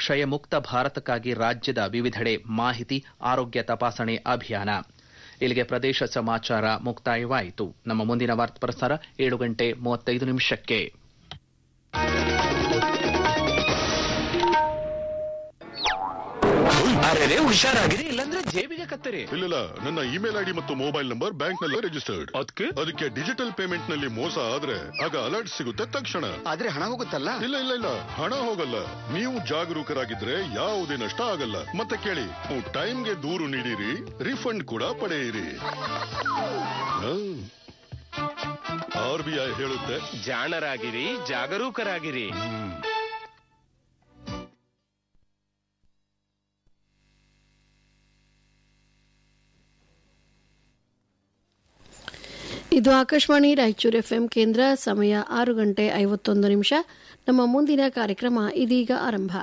ಕ್ಷಯಮುಕ್ತ ಭಾರತಕ್ಕಾಗಿ ರಾಜ್ಯದ ವಿವಿಧೆಡೆ ಮಾಹಿತಿ ಆರೋಗ್ಯ ತಪಾಸಣೆ ಅಭಿಯಾನ ಇಲ್ಲಿಗೆ ಪ್ರದೇಶ ಸಮಾಚಾರ ಮುಕ್ತಾಯವಾಯಿತು ನಮ್ಮ ಮುಂದಿನ ವಾರ್ತಾ ಪ್ರಸಾರ ಏಳು ಗಂಟೆ ಮೂವತ್ತೈದು ನಿಮಿಷಕ್ಕೆ ಅರೆ ಹುಷಾರಾಗಿರಿ ಇಲ್ಲಾಂದ್ರೆ ಜೇಬಿಗೆ ಕತ್ತರಿ ಇಲ್ಲ ನನ್ನ ಇಮೇಲ್ ಐಡಿ ಮತ್ತು ಮೊಬೈಲ್ ನಂಬರ್ ಬ್ಯಾಂಕ್ ನಲ್ಲಿ ರಿಜಿಸ್ಟರ್ಡ್ ಅದಕ್ಕೆ ಅದಕ್ಕೆ ಡಿಜಿಟಲ್ ಪೇಮೆಂಟ್ ನಲ್ಲಿ ಮೋಸ ಆದ್ರೆ ಆಗ ಅಲರ್ಟ್ ಸಿಗುತ್ತೆ ತಕ್ಷಣ ಆದ್ರೆ ಹಣ ಹೋಗುತ್ತಲ್ಲ ಇಲ್ಲ ಇಲ್ಲ ಇಲ್ಲ ಹಣ ಹೋಗಲ್ಲ ನೀವು ಜಾಗರೂಕರಾಗಿದ್ರೆ ಯಾವುದೇ ನಷ್ಟ ಆಗಲ್ಲ ಮತ್ತೆ ಕೇಳಿ ನೀವು ಟೈಮ್ಗೆ ದೂರು ನೀಡಿರಿ ರಿಫಂಡ್ ಕೂಡ ಪಡೆಯಿರಿ ಆರ್ ಬಿ ಐ ಹೇಳುತ್ತೆ ಜಾಣರಾಗಿರಿ ಜಾಗರೂಕರಾಗಿರಿ ಇದು ಆಕಾಶವಾಣಿ ರಾಯಚೂರು ಎಫ್ಎಂ ಕೇಂದ್ರ ಸಮಯ ಆರು ಗಂಟೆ ಐವತ್ತೊಂದು ನಿಮಿಷ ನಮ್ಮ ಮುಂದಿನ ಕಾರ್ಯಕ್ರಮ ಇದೀಗ ಆರಂಭ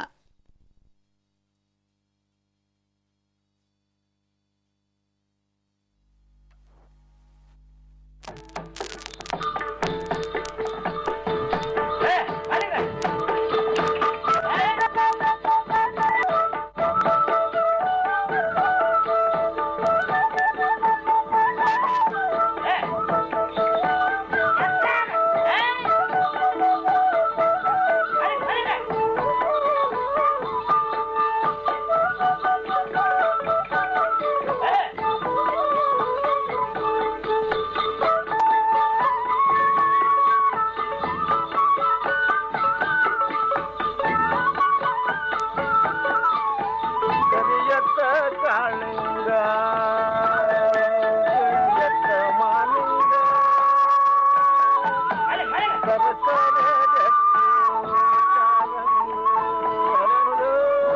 ಕರಿಯತ್ತ ಕಾಳಿಂಗ ಕರಿಯತ್ತ ಮಾಲಿಂಗ ಸರಸರ ಜಟ್ಟಿ ಕಾಲಂದು ಹರಳು.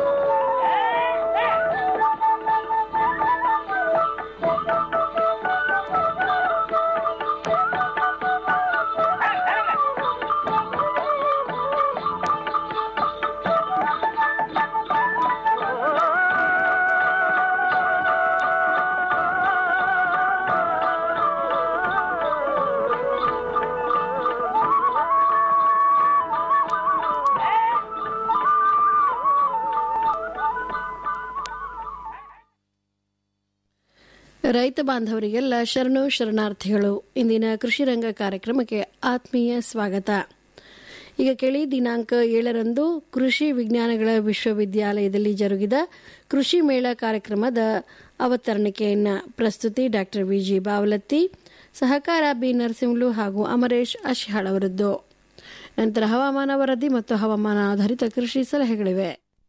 ರೈತ ಬಾಂಧವರಿಗೆಲ್ಲ ಶರಣು ಶರಣಾರ್ಥಿಗಳು ಇಂದಿನ ಕೃಷಿ ರಂಗ ಕಾರ್ಯಕ್ರಮಕ್ಕೆ ಆತ್ಮೀಯ ಸ್ವಾಗತ ಈಗ ಕೇಳಿ ದಿನಾಂಕ ಏಳರಂದು ಕೃಷಿ ವಿಜ್ಞಾನಗಳ ವಿಶ್ವವಿದ್ಯಾಲಯದಲ್ಲಿ ಜರುಗಿದ ಕೃಷಿ ಮೇಳ ಕಾರ್ಯಕ್ರಮದ ಅವತರಣಿಕೆಯನ್ನ ಪ್ರಸ್ತುತಿ ಡಾಕ್ಟರ್ ವಿಜಿ ಬಾವಲತ್ತಿ ಸಹಕಾರ ಬಿ ನರಸಿಂಹಲು ಹಾಗೂ ಅಮರೇಶ್ ಅಶಿಹಾಳ್ ಅವರದ್ದು ನಂತರ ಹವಾಮಾನ ವರದಿ ಮತ್ತು ಹವಾಮಾನ ಆಧಾರಿತ ಕೃಷಿ ಸಲಹೆಗಳಿವೆ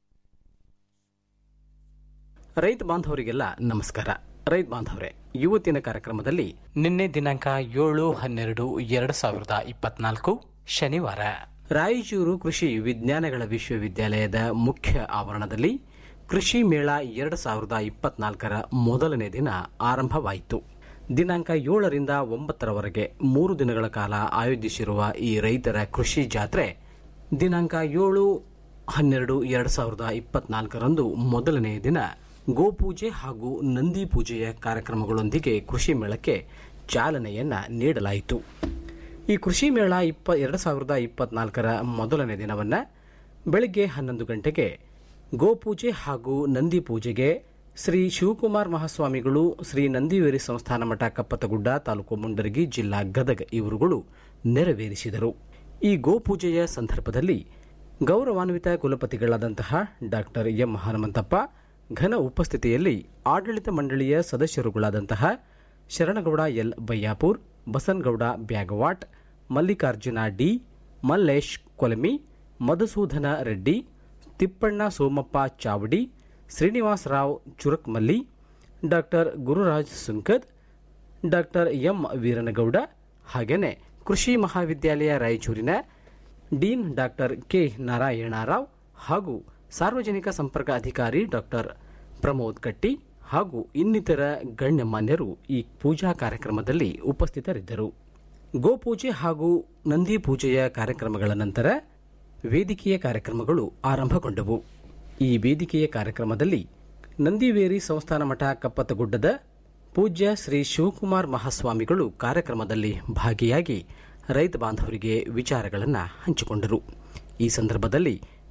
ರೈತ ಬಾಂಧವರಿಗೆಲ್ಲ ನಮಸ್ಕಾರ ರೈತ ಬಾಂಧವರೇ ಇವತ್ತಿನ ಕಾರ್ಯಕ್ರಮದಲ್ಲಿ ನಿನ್ನೆ ದಿನಾಂಕ ಏಳು ಹನ್ನೆರಡು ಎರಡು ಸಾವಿರದ ಇಪ್ಪತ್ನಾಲ್ಕು ಶನಿವಾರ ರಾಯಚೂರು ಕೃಷಿ ವಿಜ್ಞಾನಗಳ ವಿಶ್ವವಿದ್ಯಾಲಯದ ಮುಖ್ಯ ಆವರಣದಲ್ಲಿ ಕೃಷಿ ಮೇಳ ಎರಡು ಸಾವಿರದ ಇಪ್ಪತ್ನಾಲ್ಕರ ಮೊದಲನೇ ದಿನ ಆರಂಭವಾಯಿತು ದಿನಾಂಕ ಏಳರಿಂದ ಒಂಬತ್ತರವರೆಗೆ ಮೂರು ದಿನಗಳ ಕಾಲ ಆಯೋಜಿಸಿರುವ ಈ ರೈತರ ಕೃಷಿ ಜಾತ್ರೆ ದಿನಾಂಕ ಏಳು ಹನ್ನೆರಡು ಎರಡು ಸಾವಿರದ ಇಪ್ಪತ್ನಾಲ್ಕರಂದು ಮೊದಲನೆಯ ದಿನ ಗೋಪೂಜೆ ಹಾಗೂ ನಂದಿ ಪೂಜೆಯ ಕಾರ್ಯಕ್ರಮಗಳೊಂದಿಗೆ ಕೃಷಿ ಮೇಳಕ್ಕೆ ಚಾಲನೆಯನ್ನ ನೀಡಲಾಯಿತು ಈ ಕೃಷಿ ಮೇಳ ಇಪ್ಪ ಎರಡು ಸಾವಿರದ ಇಪ್ಪತ್ನಾಲ್ಕರ ಮೊದಲನೇ ದಿನವನ್ನ ಬೆಳಗ್ಗೆ ಹನ್ನೊಂದು ಗಂಟೆಗೆ ಗೋಪೂಜೆ ಹಾಗೂ ನಂದಿ ಪೂಜೆಗೆ ಶ್ರೀ ಶಿವಕುಮಾರ್ ಮಹಾಸ್ವಾಮಿಗಳು ಶ್ರೀ ನಂದಿವೇರಿ ಸಂಸ್ಥಾನ ಮಠ ಕಪ್ಪತಗುಡ್ಡ ತಾಲೂಕು ಮುಂಡರಗಿ ಜಿಲ್ಲಾ ಗದಗ ಇವರುಗಳು ನೆರವೇರಿಸಿದರು ಈ ಗೋಪೂಜೆಯ ಸಂದರ್ಭದಲ್ಲಿ ಗೌರವಾನ್ವಿತ ಕುಲಪತಿಗಳಾದಂತಹ ಡಾಕ್ಟರ್ ಎಂ ಹನುಮಂತಪ್ಪ ಘನ ಉಪಸ್ಥಿತಿಯಲ್ಲಿ ಆಡಳಿತ ಮಂಡಳಿಯ ಸದಸ್ಯರುಗಳಾದಂತಹ Sharanagouda L Bayyapur Basanagouda Byagawat Mallikarjuna D Mallesh Kolami Madhusudana Reddy Thippanna Somappa Chavadi Srinivasarao Churakmalli doctor Gururaj Sunkad doctor M Veeranagouda ಹಾಗೆಯೇ ಕೃಷಿ ಮಹಾವಿದ್ಯಾಲಯ ರಾಯಚೂರಿನ ಡೀನ್ ಡಾಕ್ಟರ್ ಕೆ ನಾರಾಯಣರಾವ್ ಹಾಗೂ ಸಾರ್ವಜನಿಕ ಸಂಪರ್ಕ ಅಧಿಕಾರಿ ಡಾಕ್ಟರ್ ಪ್ರಮೋದ್ ಕಟ್ಟಿ ಹಾಗೂ ಇನ್ನಿತರ ಗಣ್ಯಮಾನ್ಯರು ಈ ಪೂಜಾ ಕಾರ್ಯಕ್ರಮದಲ್ಲಿ ಉಪಸ್ಥಿತರಿದ್ದರು ಗೋಪೂಜೆ ಹಾಗೂ ನಂದಿ ಪೂಜೆಯ ಕಾರ್ಯಕ್ರಮಗಳ ನಂತರ ವೇದಿಕೆಯ ಕಾರ್ಯಕ್ರಮಗಳು ಆರಂಭಗೊಂಡವು ಈ ವೇದಿಕೆಯ ಕಾರ್ಯಕ್ರಮದಲ್ಲಿ ನಂದಿವೇರಿ ಸಂಸ್ಥಾನ ಮಠ ಕಪ್ಪತ್ತಗುಡ್ಡದ ಪೂಜ್ಯ ಶ್ರೀ ಶಿವಕುಮಾರ್ ಮಹಾಸ್ವಾಮಿಗಳು ಕಾರ್ಯಕ್ರಮದಲ್ಲಿ ಭಾಗಿಯಾಗಿ ರೈತ ಬಾಂಧವರಿಗೆ ವಿಚಾರಗಳನ್ನು ಹಂಚಿಕೊಂಡರು ಈ ಸಂದರ್ಭದಲ್ಲಿ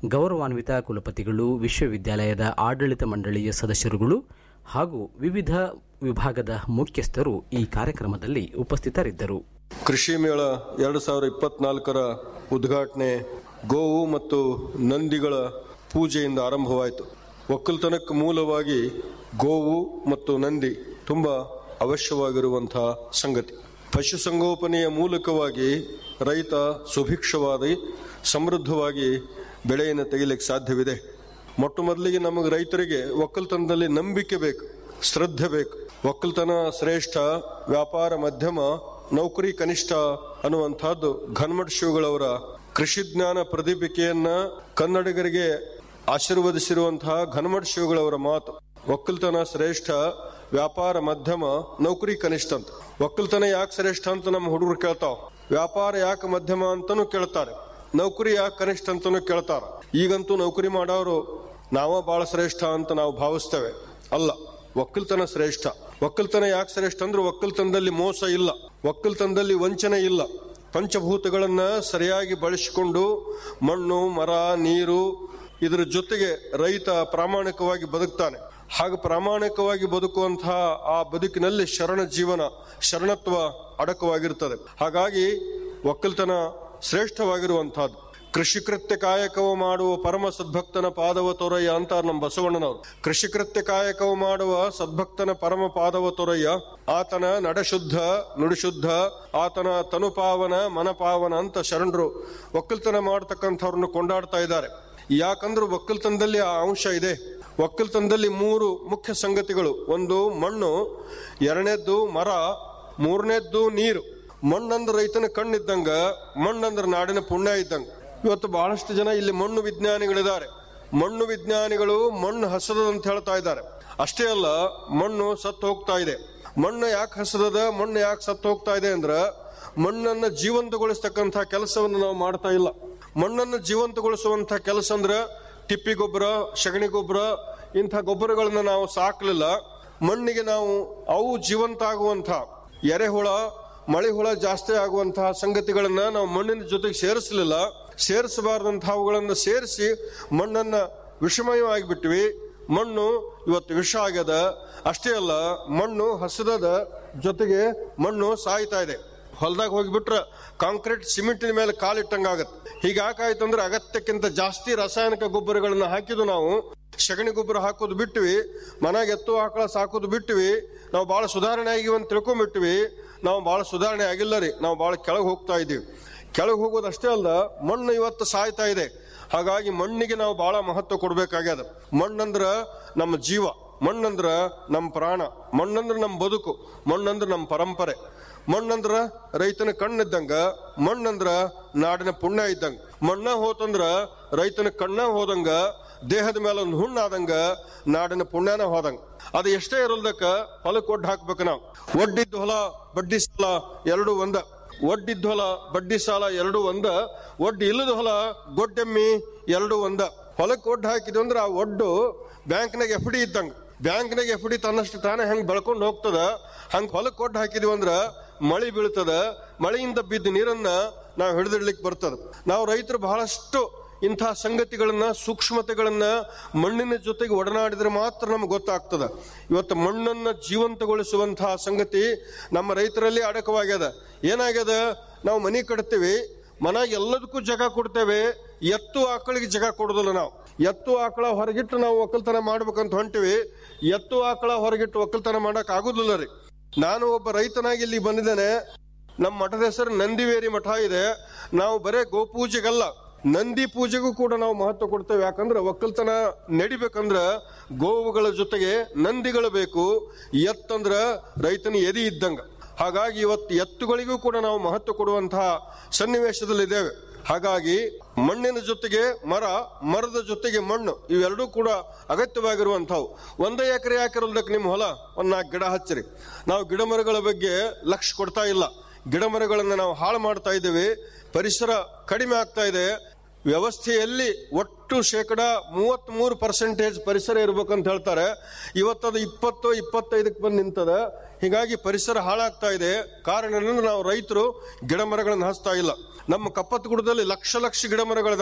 ಗೌರವಾನ್ವಿತ ಕುಲಪತಿಗಳು ವಿಶ್ವವಿದ್ಯಾಲಯದ ಆಡಳಿತ ಮಂಡಳಿಯ ಸದಸ್ಯರುಗಳು ಹಾಗೂ ವಿವಿಧ ವಿಭಾಗದ ಮುಖ್ಯಸ್ಥರು ಈ ಕಾರ್ಯಕ್ರಮದಲ್ಲಿ ಉಪಸ್ಥಿತರಿದ್ದರು ಕೃಷಿ ಮೇಳ ಎರಡು ಸಾವಿರದ ಇಪ್ಪತ್ನಾಲ್ಕರ ಉದ್ಘಾಟನೆ ಗೋವು ಮತ್ತು ನಂದಿಗಳ ಪೂಜೆಯಿಂದ ಆರಂಭವಾಯಿತು ಒಕ್ಕಲ್ತನಕ್ಕೆ ಮೂಲವಾಗಿ ಗೋವು ಮತ್ತು ನಂದಿ ತುಂಬ ಅವಶ್ಯವಾಗಿರುವಂತಹ ಸಂಗತಿ ಪಶುಸಂಗೋಪನೆಯ ಮೂಲಕವಾಗಿ ರೈತ ಸುಭಿಕ್ಷವಾದಿ ಸಮೃದ್ಧವಾಗಿ ಬೆಳೆಯನ್ನು ತೆಗಿಲಿಕ್ಕೆ ಸಾಧ್ಯವಿದೆ ಮೊಟ್ಟ ಮೊದಲಿಗೆ ನಮಗೆ ರೈತರಿಗೆ ಒಕ್ಕಲ್ತನದಲ್ಲಿ ನಂಬಿಕೆ ಬೇಕು ಶ್ರದ್ಧೆ ಬೇಕು ಒಕ್ಕಲ್ತನ ಶ್ರೇಷ್ಠ ವ್ಯಾಪಾರ ಮಧ್ಯಮ ನೌಕರಿ ಕನಿಷ್ಠ ಅನ್ನುವಂಥದ್ದು ಘನ್ಮಠ್ ಶಿವಗಳವರ ಕೃಷಿ ಜ್ಞಾನ ಪ್ರದೀಪಿಕೆಯನ್ನ ಕನ್ನಡಿಗರಿಗೆ ಆಶೀರ್ವದಿಸಿರುವಂತಹ ಘನಮಠ ಶಿವಗಳವರ ಮಾತು ಒಕ್ಕಲ್ತನ ಶ್ರೇಷ್ಠ ವ್ಯಾಪಾರ ಮಧ್ಯಮ ನೌಕರಿ ಕನಿಷ್ಠ ಅಂತ ಒಕ್ಕಲ್ತನ ಯಾಕೆ ಶ್ರೇಷ್ಠ ಅಂತ ನಮ್ಮ ಹುಡುಗರು ಕೇಳ್ತಾವ ವ್ಯಾಪಾರ ಯಾಕೆ ಮಧ್ಯಮ ಅಂತಾನು ಕೇಳ್ತಾರೆ ನೌಕರಿ ಯಾಕೆ ಕನಿಷ್ಠ ಅಂತಾನು ಕೇಳ್ತಾರ ಈಗಂತೂ ನೌಕರಿ ಮಾಡೋರು ನಾವ ಬಹಳ ಶ್ರೇಷ್ಠ ಅಂತ ನಾವು ಭಾವಿಸ್ತೇವೆ ಅಲ್ಲ ಒಕ್ಕಲ್ತನ ಶ್ರೇಷ್ಠ ಒಕ್ಕಲ್ತನ ಯಾಕೆ ಶ್ರೇಷ್ಠ ಅಂದ್ರೆ ಒಕ್ಕಲ್ತನದಲ್ಲಿ ಮೋಸ ಇಲ್ಲ ಒಕ್ಕಲ್ತನದಲ್ಲಿ ವಂಚನೆ ಇಲ್ಲ ಪಂಚಭೂತಗಳನ್ನ ಸರಿಯಾಗಿ ಬಳಸಿಕೊಂಡು ಮಣ್ಣು ಮರ ನೀರು ಇದರ ಜೊತೆಗೆ ರೈತ ಪ್ರಾಮಾಣಿಕವಾಗಿ ಬದುಕ್ತಾನೆ ಹಾಗೆ ಪ್ರಾಮಾಣಿಕವಾಗಿ ಬದುಕುವಂತಹ ಆ ಬದುಕಿನಲ್ಲಿ ಶರಣ ಜೀವನ ಶರಣತ್ವ ಅಡಕವಾಗಿರ್ತದೆ ಹಾಗಾಗಿ ಒಕ್ಕಲ್ತನ ಶ್ರೇಷ್ಠವಾಗಿರುವಂತಹದ್ದು ಕೃಷಿ ಕೃತ್ಯ ಕಾಯಕವ ಮಾಡುವ ಪರಮ ಸದ್ಭಕ್ತನ ಪಾದವ ತೊರಯ್ಯ ಅಂತ ನಮ್ಮ ಬಸವಣ್ಣನವರು ಕೃಷಿ ಕೃತ್ಯ ಕಾಯಕವ ಮಾಡುವ ಸದ್ಭಕ್ತನ ಪರಮ ಪಾದವ ತೊರಯ್ಯ ಆತನ ನಡೆಶುದ್ಧ ನುಡಿಶುದ್ಧ ಆತನ ತನುಪಾವನ ಮನಪಾವನ ಅಂತ ಶರಣರು ಒಕ್ಕಲ್ತನ ಮಾಡತಕ್ಕಂಥವ್ರನ್ನು ಕೊಂಡಾಡ್ತಾ ಇದ್ದಾರೆ ಯಾಕಂದ್ರೆ ಒಕ್ಕಲ್ತನದಲ್ಲಿ ಆ ಅಂಶ ಇದೆ ಒಕ್ಕಲ್ತನದಲ್ಲಿ ಮೂರು ಮುಖ್ಯ ಸಂಗತಿಗಳು ಒಂದು ಮಣ್ಣು ಎರಡನೇದ್ದು ಮರ ಮೂರನೇದ್ದು ನೀರು ಮಣ್ಣಂದ್ರೆ ರೈತನ ಕಣ್ಣಿದ್ದಂಗ ಮಣ್ಣಂದ್ರೆ ನಾಡಿನ ಪುಣ್ಯ ಇದ್ದಂಗ ಇವತ್ತು ಬಹಳಷ್ಟು ಜನ ಇಲ್ಲಿ ಮಣ್ಣು ವಿಜ್ಞಾನಿಗಳಿದ್ದಾರೆ ಮಣ್ಣು ವಿಜ್ಞಾನಿಗಳು ಮಣ್ಣು ಹಸದ ಅಂತ ಹೇಳ್ತಾ ಇದ್ದಾರೆ ಅಷ್ಟೇ ಅಲ್ಲ ಮಣ್ಣು ಸತ್ತು ಹೋಗ್ತಾ ಇದೆ ಮಣ್ಣು ಯಾಕೆ ಹಸದದ ಮಣ್ಣು ಯಾಕೆ ಸತ್ತು ಹೋಗ್ತಾ ಇದೆ ಅಂದ್ರ ಮಣ್ಣನ್ನ ಜೀವಂತಗೊಳಿಸ್ತಕ್ಕಂಥ ಕೆಲಸವನ್ನು ನಾವು ಮಾಡ್ತಾ ಇಲ್ಲ ಮಣ್ಣನ್ನು ಜೀವಂತಗೊಳಿಸುವಂತ ಕೆಲಸ ಅಂದ್ರೆ ತಿಪ್ಪಿ ಗೊಬ್ಬರ ಸಗಣಿ ಗೊಬ್ಬರ ಇಂಥ ಗೊಬ್ಬರಗಳನ್ನ ನಾವು ಸಾಕಲಿಲ್ಲ ಮಣ್ಣಿಗೆ ನಾವು ಅವು ಜೀವಂತ ಆಗುವಂತ ಎರೆಹುಳ ಮಳೆ ಹುಳ ಜಾಸ್ತಿ ಆಗುವಂತಹ ಸಂಗತಿಗಳನ್ನ ನಾವು ಮಣ್ಣಿನ ಜೊತೆಗೆ ಸೇರಿಸಲಿಲ್ಲ ಸೇರಿಸಬಾರ್ದಂತಹ ಅವುಗಳನ್ನು ಸೇರಿಸಿ ಮಣ್ಣನ್ನ ವಿಷಮಯವಾಗಿಬಿಟ್ವಿ ಮಣ್ಣು ಇವತ್ತು ವಿಷ ಆಗ್ಯದ ಅಷ್ಟೇ ಅಲ್ಲ ಮಣ್ಣು ಹಸದದ ಜೊತೆಗೆ ಮಣ್ಣು ಸಾಯ್ತಾ ಇದೆ ಹೊಲದಾಗ ಹೋಗಿಬಿಟ್ರೆ ಕಾಂಕ್ರೀಟ್ ಸಿಮೆಂಟಿನ ಮೇಲೆ ಕಾಲಿಟ್ಟಂಗಾಗತ್ತೆ ಹೀಗಾಕಾಯ್ತು ಅಂದ್ರೆ ಅಗತ್ಯಕ್ಕಿಂತ ಜಾಸ್ತಿ ರಾಸಾಯನಿಕ ಗೊಬ್ಬರಗಳನ್ನ ಹಾಕಿದ್ದು ನಾವು ಸಗಣಿ ಗೊಬ್ಬರ ಹಾಕೋದು ಬಿಟ್ಟಿವಿ ಮನೆಗೆ ಎತ್ತು ಆಕಳ ಸಾಕೋದು ಬಿಟ್ಟಿವಿ ನಾವು ಬಹಳ ಸುಧಾರಣೆ ಆಗಿವಿ ಅಂತ ತಿಳ್ಕೊಂಡ್ಬಿಟ್ಟಿವಿ ನಾವು ಬಹಳ ಸುಧಾರಣೆ ಆಗಿಲ್ಲ ರೀ ನಾವು ಬಹಳ ಕೆಳಗೆ ಹೋಗ್ತಾ ಇದ್ದೀವಿ ಕೆಳಗೆ ಹೋಗೋದು ಅಷ್ಟೇ ಅಲ್ಲ ಮಣ್ಣು ಇವತ್ತು ಸಾಯ್ತಾ ಇದೆ ಹಾಗಾಗಿ ಮಣ್ಣಿಗೆ ನಾವು ಬಹಳ ಮಹತ್ವ ಕೊಡ್ಬೇಕಾಗ್ಯದ ಮಣ್ಣಂದ್ರ ನಮ್ಮ ಜೀವ ಮಣ್ಣಂದ್ರ ನಮ್ಮ ಪ್ರಾಣ ಮಣ್ಣಂದ್ರ ನಮ್ಮ ಬದುಕು ಮಣ್ಣಂದ್ರ ನಮ್ಮ ಪರಂಪರೆ ಮಣ್ಣಂದ್ರ ರೈತನ ಕಣ್ಣಿದ್ದಂಗ ಮಣ್ಣಂದ್ರ ನಾಡಿನ ಪುಣ್ಯ ಇದ್ದಂಗ ಮಣ್ಣ ಹೋತಂದ್ರ ರೈತನ ಕಣ್ಣ ಹೋದಂಗ ದೇಹದ ಮೇಲೆ ಒಂದು ಹುಣ್ಣಾದಂಗ ನಾಡಿನ ಪುಣ್ಯನ ಹೋದಂಗ ಅದು ಎಷ್ಟೇ ಇರಲ್ದಕ್ಕ ಹೊಲಕ್ಕೆ ಒಡ್ಡು ಹಾಕ್ಬೇಕು ನಾವು ಒಡ್ಡಿದ್ದ ಹೊಲ ಬಡ್ಡಿ ಸಾಲ ಎರಡು ಒಂದ ಒಡ್ಡಿದ್ದ ಹೊಲ ಬಡ್ಡಿ ಸಾಲ ಎರಡು ಒಂದ ಒಡ್ಡು ಇಲ್ಲದ ಹೊಲ ಗೊಡ್ಡೆಮ್ಮಿ ಎರಡು ಒಂದ ಹೊಲಕ್ಕೆ ಒಡ್ಡು ಹಾಕಿದ್ವಿ ಅಂದ್ರೆ ಆ ಒಡ್ಡು ಬ್ಯಾಂಕ್ನಾಗ ಎಫ್ ಡಿ ಇದ್ದಂಗ ಬ್ಯಾಂಕ್ನಾಗ ಎಫ್ ಡಿ ತನ್ನಷ್ಟು ತಾನೇ ಹೆಂಗ್ ಬೆಳ್ಕೊಂಡು ಹೋಗ್ತದ ಹಂಗ ಹೊಲಕ್ಕೆ ಒಡ್ಡು ಹಾಕಿದ್ವಿ ಅಂದ್ರ ಮಳಿ ಬೀಳ್ತದ ಮಳೆಯಿಂದ ಬಿದ್ದ ನೀರನ್ನ ನಾವು ಹಿಡಿದಿಡ್ಲಿಕ್ಕೆ ಬರ್ತದ ನಾವು ರೈತರು ಬಹಳಷ್ಟು ಇಂಥ ಸಂಗತಿಗಳನ್ನ ಸೂಕ್ಷ್ಮತೆಗಳನ್ನ ಮಣ್ಣಿನ ಜೊತೆಗೆ ಒಡನಾಡಿದ್ರೆ ಮಾತ್ರ ನಮ್ಗೆ ಗೊತ್ತಾಗ್ತದ ಇವತ್ತು ಮಣ್ಣನ್ನ ಜೀವಂತಗೊಳಿಸುವಂತಹ ಸಂಗತಿ ನಮ್ಮ ರೈತರಲ್ಲಿ ಅಡಕವಾಗ್ಯದ ಏನಾಗ್ಯದ ನಾವು ಮನಿ ಕಟ್ತೀವಿ ಮನಾಗ ಎಲ್ಲದಕ್ಕೂ ಜಾಗ ಕೊಡ್ತೇವೆ ಎತ್ತು ಆಕಳಿಗೆ ಜಾಗ ಕೊಡೋದಿಲ್ಲ ನಾವು ಎತ್ತು ಆಕಳ ಹೊರಗಿಟ್ಟು ನಾವು ಒಕ್ಕಲ್ತನ ಮಾಡ್ಬೇಕಂತ ಹೊಂಟಿವಿ ಎತ್ತು ಆಕಳ ಹೊರಗಿಟ್ಟು ಒಕ್ಕಲ್ತನ ಮಾಡಕ್ ಆಗುದಿಲ್ಲ ರೀ ನಾನು ಒಬ್ಬ ರೈತನಾಗಿ ಇಲ್ಲಿ ಬಂದಿದ್ದೇನೆ ನಮ್ಮ ಮಠದ ಹೆಸರು ನಂದಿವೇರಿ ಮಠ ಇದೆ ನಾವು ಬರೇ ಗೋಪೂಜೆಗಲ್ಲ ನಂದಿ ಪೂಜೆಗೂ ಕೂಡ ನಾವು ಮಹತ್ವ ಕೊಡ್ತೇವೆ ಯಾಕಂದ್ರೆ ಒಕ್ಕಲ್ತನ ನಡಿಬೇಕಂದ್ರ ಗೋವುಗಳ ಜೊತೆಗೆ ನಂದಿಗಳು ಬೇಕು ಎತ್ತಂದ್ರ ರೈತನ ಎದಿ ಇದ್ದಂಗ ಹಾಗಾಗಿ ಇವತ್ತು ಎತ್ತುಗಳಿಗೂ ಕೂಡ ನಾವು ಮಹತ್ವ ಕೊಡುವಂತಹ ಸನ್ನಿವೇಶದಲ್ಲಿದ್ದೇವೆ ಹಾಗಾಗಿ ಮಣ್ಣಿನ ಜೊತೆಗೆ ಮರ ಮರದ ಜೊತೆಗೆ ಮಣ್ಣು ಇವೆರಡೂ ಕೂಡ ಅಗತ್ಯವಾಗಿರುವಂಥವು ಒಂದೇ ಎಕರೆ ಹಾಕಿರೋದಕ್ಕೆ ನಿಮ್ಮ ಹೊಲ ಒಂದ್ ನಾಲ್ಕು ಗಿಡ ಹಚ್ಚಿರಿ ನಾವು ಗಿಡ ಮರಗಳ ಬಗ್ಗೆ ಲಕ್ಷ ಕೊಡ್ತಾ ಇಲ್ಲ ಗಿಡ ಮರಗಳನ್ನು ನಾವು ಹಾಳು ಮಾಡ್ತಾ ಇದ್ದೇವೆ ಪರಿಸರ ಕಡಿಮೆ ಆಗ್ತಾ ಇದೆ ವ್ಯವಸ್ಥೆಯಲ್ಲಿ ಒಟ್ಟು ಶೇಕಡ ಮೂವತ್ತ್ ಮೂರು ಪರ್ಸೆಂಟೇಜ್ ಪರಿಸರ ಇರ್ಬೇಕಂತ ಹೇಳ್ತಾರೆ ಇವತ್ತದು ಇಪ್ಪತ್ತು ಇಪ್ಪತ್ತೈದಕ್ಕೆ ಬಂದು ನಿಂತದ ಹೀಗಾಗಿ ಪರಿಸರ ಹಾಳಾಗ್ತಾ ಇದೆ ಕಾರಣ ಏನಂದ್ರೆ ನಾವು ರೈತರು ಗಿಡ ಮರಗಳನ್ನು ಹಚ್ತಾ ಇಲ್ಲ ನಮ್ಮ ಕಪ್ಪತ್ತು ಗುಡದಲ್ಲಿ ಲಕ್ಷ ಲಕ್ಷ ಗಿಡ ಮರಗಳಿದಾವ್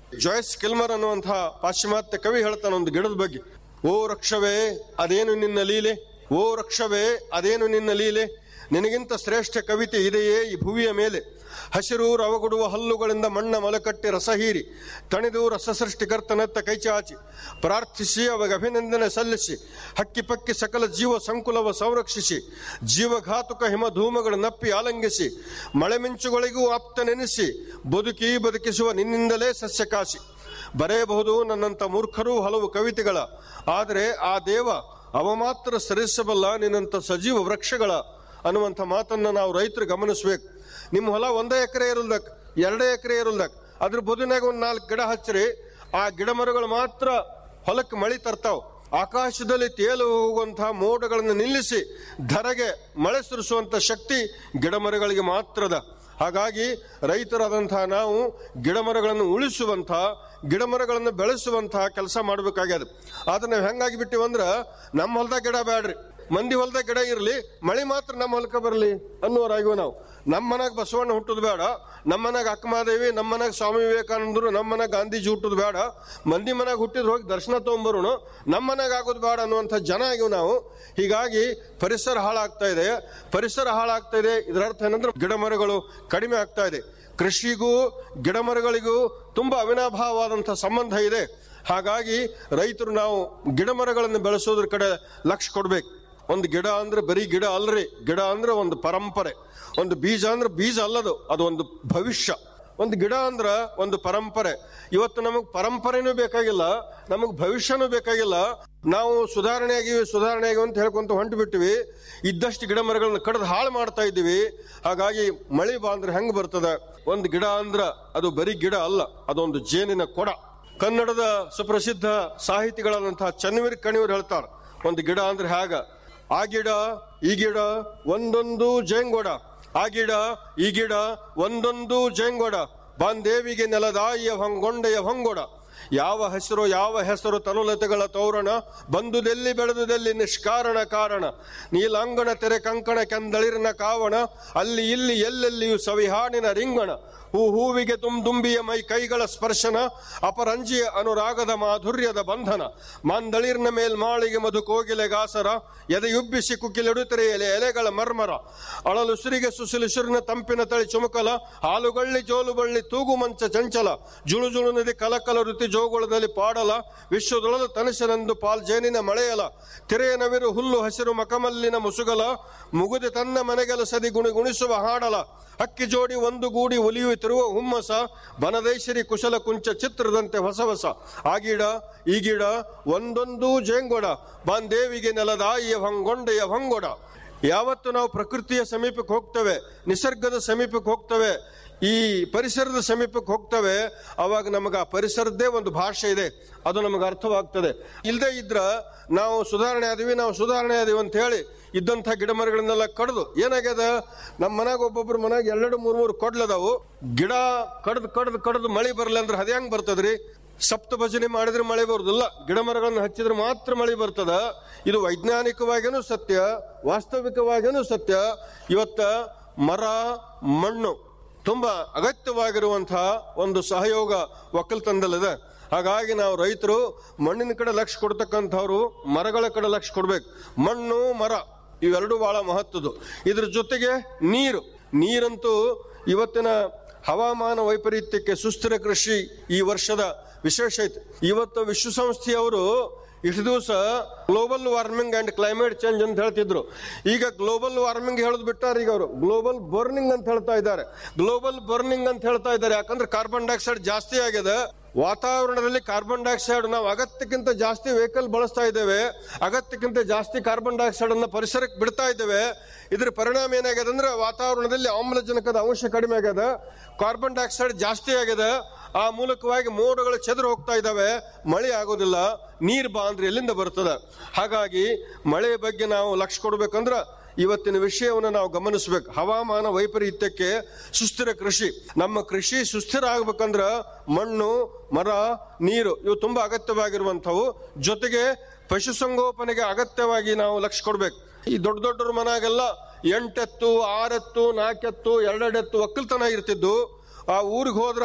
ಜಾಯ್ಸ್ ಕಿಲ್ಮರ್ ಅನ್ನುವಂತಹ ಪಾಶ್ಚಿಮಾತ್ಯ ಕವಿ ಹೇಳ್ತಾನೆ ಒಂದು ಗಿಡದ ಬಗ್ಗೆ ಓ ವೃಕ್ಷವೇ ಅದೇನು ನಿನ್ನ ಲೀಲೆ ಓ ವೃಕ್ಷವೇ ಅದೇನು ನಿನ್ನ ಲೀಲೆ ನಿನಗಿಂತ ಶ್ರೇಷ್ಠ ಕವಿತೆ ಇದೆಯೇ ಈ ಭುವಿಯ ಮೇಲೆ ಹಸಿರು ರವಗುಡುವ ಹಲ್ಲುಗಳಿಂದ ಮಣ್ಣ ಮಲಕಟ್ಟಿ ರಸ ಹೀರಿ ತಣಿದು ರಸ ಸೃಷ್ಟಿಕರ್ತನತ್ತ ಕೈಚಾಚಿ ಪ್ರಾರ್ಥಿಸಿ ಅವಾಗ ಅಭಿನಂದನೆ ಸಲ್ಲಿಸಿ ಹಕ್ಕಿ ಪಕ್ಕಿ ಸಕಲ ಜೀವ ಸಂಕುಲವ ಸಂರಕ್ಷಿಸಿ ಜೀವಘಾತುಕ ಹಿಮಧೂಮಗಳ ನಪ್ಪಿ ಆಲಂಗಿಸಿ ಮಳೆ ಮಿಂಚುಗಳಿಗೂ ಆಪ್ತ ನೆನೆಸಿ ಬದುಕಿ ಬದುಕಿಸುವ ನಿನ್ನಿಂದಲೇ ಸಸ್ಯಕಾಸಿ ಬರೆಯಬಹುದು ನನ್ನಂತ ಮೂರ್ಖರು ಹಲವು ಕವಿತೆಗಳ ಆದರೆ ಆ ದೇವ ಅವ ಮಾತ್ರ ಸರಿಸಬಲ್ಲ ನಿನ್ನಂತ ಸಜೀವ ವೃಕ್ಷಗಳ ಅನ್ನುವಂಥ ಮಾತನ್ನ ನಾವು ರೈತರು ಗಮನಿಸ್ಬೇಕು ನಿಮ್ಮ ಹೊಲ ಒಂದೇ ಎಕರೆ ಇರಲ್ದಕ್ ಎರಡೇ ಎಕರೆ ಇರಲ್ದಕ್ ಅದ್ರ ಬದುನಾಗ ಒಂದ್ ನಾಲ್ಕು ಗಿಡ ಹಚ್ಚ್ರಿ ಆ ಗಿಡ ಮರಗಳು ಮಾತ್ರ ಹೊಲಕ್ಕೆ ಮಳಿ ತರ್ತಾವ್ ಆಕಾಶದಲ್ಲಿ ತೇಲು ಹೋಗುವಂತಹ ಮೋಡಗಳನ್ನು ನಿಲ್ಲಿಸಿ ಧರೆಗೆ ಮಳೆ ಸುರಿಸುವಂತ ಶಕ್ತಿ ಗಿಡ ಮರಗಳಿಗೆ ಮಾತ್ರದ ಹಾಗಾಗಿ ರೈತರಾದಂತಹ ನಾವು ಗಿಡ ಮರಗಳನ್ನು ಉಳಿಸುವಂತಹ ಗಿಡ ಮರಗಳನ್ನು ಬೆಳೆಸುವಂತಹ ಕೆಲಸ ಮಾಡಬೇಕಾಗ್ಯದ ಆದ್ರೆ ನಾವು ಹೆಂಗಾಗಿ ಬಿಟ್ಟಿವಂದ್ರ ನಮ್ಮ ಹೊಲದಾಗ ಗಿಡ ಬ್ಯಾಡ್ರಿ ಮಂದಿ ಹೊಲದಾಗ ಗಿಡ ಇರಲಿ ಮಳಿ ಮಾತ್ರ ನಮ್ಮ ಹೊಲಕ್ಕೆ ಬರಲಿ ಅನ್ನೋರಾಗಿವ ನಾವು ನಮ್ಮ ಮನಾಗ ಬಸವಣ್ಣ ಹುಟ್ಟುದು ಬೇಡ ನಮ್ಮ ಮನಾಗ ಅಕ್ಕಮಾದೇವಿ ನಮ್ಮ ಮನಾಗ ಸ್ವಾಮಿ ವಿವೇಕಾನಂದರು ನಮ್ಮ ಮನಾಗ ಗಾಂಧೀಜಿ ಹುಟ್ಟುದು ಬೇಡ ಮಂದಿ ಮನಾಗ ಹುಟ್ಟಿದ್ರು ಹೋಗಿ ದರ್ಶನ ತಗೊಂಬರೋಣ ನಮ್ಮ ಮನಾಗ ಆಗೋದು ಬೇಡ ಅನ್ನುವಂಥ ಜನ ಆಗಿವ್ ನಾವು ಹೀಗಾಗಿ ಪರಿಸರ ಹಾಳಾಗ್ತಾ ಇದೆ ಪರಿಸರ ಹಾಳಾಗ್ತಾ ಇದೆ ಇದರ ಅರ್ಥ ಏನಂದ್ರೆ ಗಿಡ ಮರಗಳು ಕಡಿಮೆ ಆಗ್ತಾ ಇದೆ ಕೃಷಿಗೂ ಗಿಡ ಮರಗಳಿಗೂ ತುಂಬಾ ಅವಿನಾಭಾವವಾದಂಥ ಸಂಬಂಧ ಇದೆ ಹಾಗಾಗಿ ರೈತರು ನಾವು ಗಿಡ ಮರಗಳನ್ನು ಬೆಳೆಸೋದ್ರ ಕಡೆ ಲಕ್ಷ್ಯ ಕೊಡ್ಬೇಕು ಒಂದು ಗಿಡ ಅಂದ್ರೆ ಬರೀ ಗಿಡ ಅಲ್ರಿ ಗಿಡ ಅಂದ್ರೆ ಒಂದು ಪರಂಪರೆ ಒಂದು ಬೀಜ ಅಂದ್ರೆ ಬೀಜ ಅಲ್ಲದು ಅದು ಒಂದು ಭವಿಷ್ಯ ಒಂದು ಗಿಡ ಅಂದ್ರ ಒಂದು ಪರಂಪರೆ ಇವತ್ತು ನಮಗ್ ಪರಂಪರೆನೂ ಬೇಕಾಗಿಲ್ಲ ನಮಗ್ ಭವಿಷ್ಯನೂ ಬೇಕಾಗಿಲ್ಲ ನಾವು ಸುಧಾರಣೆ ಆಗಿವಿ ಸುಧಾರಣೆ ಆಗಿವಿ ಅಂತ ಹೇಳ್ಕೊಂತ ಹೊಂಟು ಬಿಟ್ಟಿವಿ ಇದ್ದಷ್ಟು ಗಿಡ ಮರಗಳನ್ನ ಕಡ್ದು ಹಾಳು ಮಾಡ್ತಾ ಇದ್ದೀವಿ ಹಾಗಾಗಿ ಮಳಿ ಬಾ ಅಂದ್ರೆ ಹೆಂಗ್ ಬರ್ತದ ಒಂದು ಗಿಡ ಅಂದ್ರ ಅದು ಬರೀ ಗಿಡ ಅಲ್ಲ ಅದೊಂದು ಜೇನಿನ ಕೊಡ ಕನ್ನಡದ ಸುಪ್ರಸಿದ್ಧ ಸಾಹಿತಿಗಳಾದಂತಹ ಚನ್ನವೀರ್ ಕಣಿಯವರು ಹೇಳ್ತಾರ ಒಂದು ಗಿಡ ಅಂದ್ರೆ ಹೇಗ ಆ ಗಿಡ ಈ ಗಿಡ ಒಂದೊಂದು ಜೇಂಗೊಡ ಆ ಗಿಡ ಈ ಗಿಡ ಒಂದೊಂದು ಜೇಂಗೊಡ ಬಾಂದೇವಿಗೆ ನೆಲದಾಯಿಯ ಹೊಂಗೊಂಡೆಯ ಹೊಂಗೊಡ ಯಾವ ಹೆಸರು ಯಾವ ಹೆಸರು ತನುಲತೆಗಳ ತೋರಣ ಬಂದುದೆಲ್ಲಿ ಬೆಳೆದುದೆಲ್ಲಿ ನಿಷ್ಕಾರಣ ಕಾರಣ ನೀಲಾಂಗಣ ತೆರೆ ಕಂಕಣ ಕೆಂದಳಿರಿನ ಕಾವಣ ಅಲ್ಲಿ ಇಲ್ಲಿ ಎಲ್ಲೆಲ್ಲಿಯೂ ಸವಿಹಾಣಿನ ರಿಂಗಣ ಹೂ ಹೂವಿಗೆ ತುಂದುಂಬಿಯ ಮೈ ಕೈಗಳ ಸ್ಪರ್ಶನ ಅಪರಂಜಿಯ ಅನುರಾಗದ ಮಾಧುರ್ಯದ ಬಂಧನ ಮಾಂದಳಿರ್ನ ಮೇಲ್ಮಾಳಿಗೆ ಮಧು ಕೋಗಿಲೆ ಗಾಸರ ಎದೆಯುಬ್ಬಿಸಿ ಕುಕ್ಕಿಲೆಡುತ್ತರೆ ಎಲೆ ಎಲೆಗಳ ಮರ್ಮರ ಅಳಲುಸಿರಿಗೆ ಸುಸಿಲುಸಿರಿನ ತಂಪಿನ ತಳಿ ಚುಮಕಲ ಹಾಲುಗಳ್ಳಿ ಜೋಲುಬಳ್ಳಿ ತೂಗು ಮಂಚ ಚಂಚಲ ಜುಳು ಜುಳು ನದಿ ಕಲಕಲ ಋತಿ ಜೋಗುಳದಲ್ಲಿ ಪಾಡಲ ವಿಶ್ವದೊಳದ ತನಿಸನೆಂದು ಪಾಲ್ ಜೇನಿನ ಮಳೆಯಲ ತಿರೆಯ ನವಿರು ಹುಲ್ಲು ಹಸಿರು ಮಕಮಲ್ಲಿನ ಮುಸುಗಲ ಮುಗುದೆ ತನ್ನ ಮನೆಗೆಲಸದಿ ಗುಣಿ ಗುಣಿಸುವ ಹಾಡಲ ಹಕ್ಕಿ ಜೋಡಿ ಒಂದು ಗೂಡಿ ಒಲಿಯುತ್ತಿರುವ ಹುಮ್ಮಸ ಬನದೇಶರಿ ಕುಶಲ ಕುಂಚ ಚಿತ್ರದಂತೆ ಹೊಸ ಹೊಸ ಆ ಗಿಡ ಈ ಗಿಡ ಒಂದೊಂದು ಜೇಂಗೊಡ ಬಾಂದೇವಿಗೆ ನೆಲದಾಯಿಯ ಹೊಂಗೊಂಡೆಯ ಹೊಂಗೊಡ ಯಾವತ್ತು ನಾವು ಪ್ರಕೃತಿಯ ಸಮೀಪಕ್ಕೆ ಹೋಗ್ತೇವೆ ನಿಸರ್ಗದ ಸಮೀಪಕ್ಕೆ ಹೋಗ್ತೇವೆ ಈ ಪರಿಸರದ ಸಮೀಪಕ್ಕೆ ಹೋಗ್ತವೆ ಅವಾಗ ನಮಗೆ ಆ ಪರಿಸರದ್ದೇ ಒಂದು ಭಾಷೆ ಇದೆ ಅದು ನಮಗೆ ಅರ್ಥವಾಗ್ತದೆ ಇಲ್ಲದೆ ಇದ್ರ ನಾವು ಸುಧಾರಣೆ ಆದಿವಿ ನಾವು ಸುಧಾರಣೆ ಆದಿವಿ ಅಂತ ಹೇಳಿ ಇದ್ದಂಥ ಗಿಡ ಮರಗಳನ್ನೆಲ್ಲ ಕಡ್ದು ಏನಾಗ್ಯದ ನಮ್ಮ ಮನ್ಯಾಗ ಒಬ್ಬೊಬ್ರು ಮನ್ಯಾಗ ಎರಡೆರಡು ಮೂರು ಮೂರು ಕೊಡ್ಲದಾವು ಗಿಡ ಕಡ್ದು ಕಡ್ದು ಕಡ್ದು ಮಳಿ ಬರಲಿ ಅಂದ್ರೆ ಅದ ಹೆಂಗ್ ಬರ್ತದ್ರಿ ಸಪ್ತ ಭಜನೆ ಮಾಡಿದ್ರೆ ಮಳೆ ಬರುದಿಲ್ಲ ಗಿಡ ಮರಗಳನ್ನು ಹಚ್ಚಿದ್ರೆ ಮಾತ್ರ ಮಳೆ ಬರ್ತದ ಇದು ವೈಜ್ಞಾನಿಕವಾಗಿನೂ ಸತ್ಯ ವಾಸ್ತವಿಕವಾಗಿನೂ ಸತ್ಯ ಇವತ್ತ ಮರ ಮಣ್ಣು ತುಂಬಾ ಅಗತ್ಯವಾಗಿರುವಂತಹ ಒಂದು ಸಹಯೋಗ ಒಕ್ಕಲ್ತನದಲ್ಲಿದೆ ಹಾಗಾಗಿ ನಾವು ರೈತರು ಮಣ್ಣಿನ ಕಡೆ ಲಕ್ಷ್ಯ ಕೊಡ್ತಕ್ಕಂಥವ್ರು ಮರಗಳ ಕಡೆ ಲಕ್ಷ್ಯ ಕೊಡ್ಬೇಕು ಮಣ್ಣು ಮರ ಇವೆರಡು ಬಹಳ ಮಹತ್ವದ್ದು ಇದ್ರ ಜೊತೆಗೆ ನೀರು ನೀರಂತೂ ಇವತ್ತಿನ ಹವಾಮಾನ ವೈಪರೀತ್ಯಕ್ಕೆ ಸುಸ್ಥಿರ ಕೃಷಿ ಈ ವರ್ಷದ ವಿಶೇಷ ಐತೆ ಇವತ್ತು ವಿಶ್ವಸಂಸ್ಥೆಯವರು ಇಷ್ಟು ದಿವಸ global warming and climate change ಅಂತ ಹೇಳ್ತಿದ್ರು ಈಗ ಗ್ಲೋಬಲ್ ವಾರ್ಮಿಂಗ್ ಹೇಳೋದು ಬಿಟ್ಟಾರ ಈಗ ಅವರು ಗ್ಲೋಬಲ್ ಬರ್ನಿಂಗ್ ಅಂತ ಹೇಳ್ತಾ ಇದ್ದಾರೆ ಗ್ಲೋಬಲ್ ಬರ್ನಿಂಗ್ ಅಂತ ಹೇಳ್ತಾ ಇದ್ದಾರೆ ಯಾಕಂದ್ರೆ ಕಾರ್ಬನ್ ಡೈಆಕ್ಸೈಡ್ ಜಾಸ್ತಿ ಆಗಿದೆ ವಾತಾವರಣದಲ್ಲಿ ಕಾರ್ಬನ್ ಡೈಆಕ್ಸೈಡ್ ನಾವು ಅಗತ್ಯಕ್ಕಿಂತ ಜಾಸ್ತಿ ವೆಹಿಕಲ್ ಬಳಸ್ತಾ ಇದ್ದೇವೆ ಅಗತ್ಯಕ್ಕಿಂತ ಜಾಸ್ತಿ ಕಾರ್ಬನ್ ಡೈಆಕ್ಸೈಡ್ ಅನ್ನ ಪರಿಸರಕ್ಕೆ ಬಿಡ್ತಾ ಇದ್ದೇವೆ ಇದ್ರ ಪರಿಣಾಮ ಏನಾಗಿದೆ ಅಂದ್ರೆ ವಾತಾವರಣದಲ್ಲಿ ಆಮ್ಲಜನಕದ ಅಂಶ ಕಡಿಮೆ ಆಗ್ಯದ ಕಾರ್ಬನ್ ಡೈಆಕ್ಸೈಡ್ ಜಾಸ್ತಿ ಆಗಿದೆ ಆ ಮೂಲಕವಾಗಿ ಮೋಡಗಳು ಚೆದರು ಹೋಗ್ತಾ ಇದ್ದಾವೆ ಮಳೆ ಆಗೋದಿಲ್ಲ ನೀರ್ ಬಾ ಅಂದ್ರೆ ಎಲ್ಲಿಂದ ಬರ್ತದೆ ಹಾಗಾಗಿ ಮಳೆ ಬಗ್ಗೆ ನಾವು ಲಕ್ಷ್ಯ ಕೊಡ್ಬೇಕಂದ್ರ ಇವತ್ತಿನ ವಿಷಯವನ್ನು ನಾವು ಗಮನಿಸಬೇಕು ಹವಾಮಾನ ವೈಪರೀತ್ಯಕ್ಕೆ ಸುಸ್ಥಿರ ಕೃಷಿ ನಮ್ಮ ಕೃಷಿ ಸುಸ್ಥಿರ ಆಗ್ಬೇಕಂದ್ರ ಮಣ್ಣು ಮರ ನೀರು ಇವು ತುಂಬಾ ಅಗತ್ಯವಾಗಿರುವಂಥವು ಜೊತೆಗೆ ಪಶುಸಂಗೋಪನೆಗೆ ಅಗತ್ಯವಾಗಿ ನಾವು ಲಕ್ಷ್ಯ ಕೊಡ್ಬೇಕು ಈ ದೊಡ್ಡ ದೊಡ್ಡರ ಮನೆಯಾಗೆಲ್ಲ ಎಂಟೆತ್ತು ಆರೆತ್ತು ನಾಲ್ಕೆತ್ತು ಎರಡೆರಡೆತ್ತು ಒಕ್ಕಲ್ತನ ಇರ್ತಿದ್ದು ಆ ಊರಿಗೆ ಹೋದ್ರ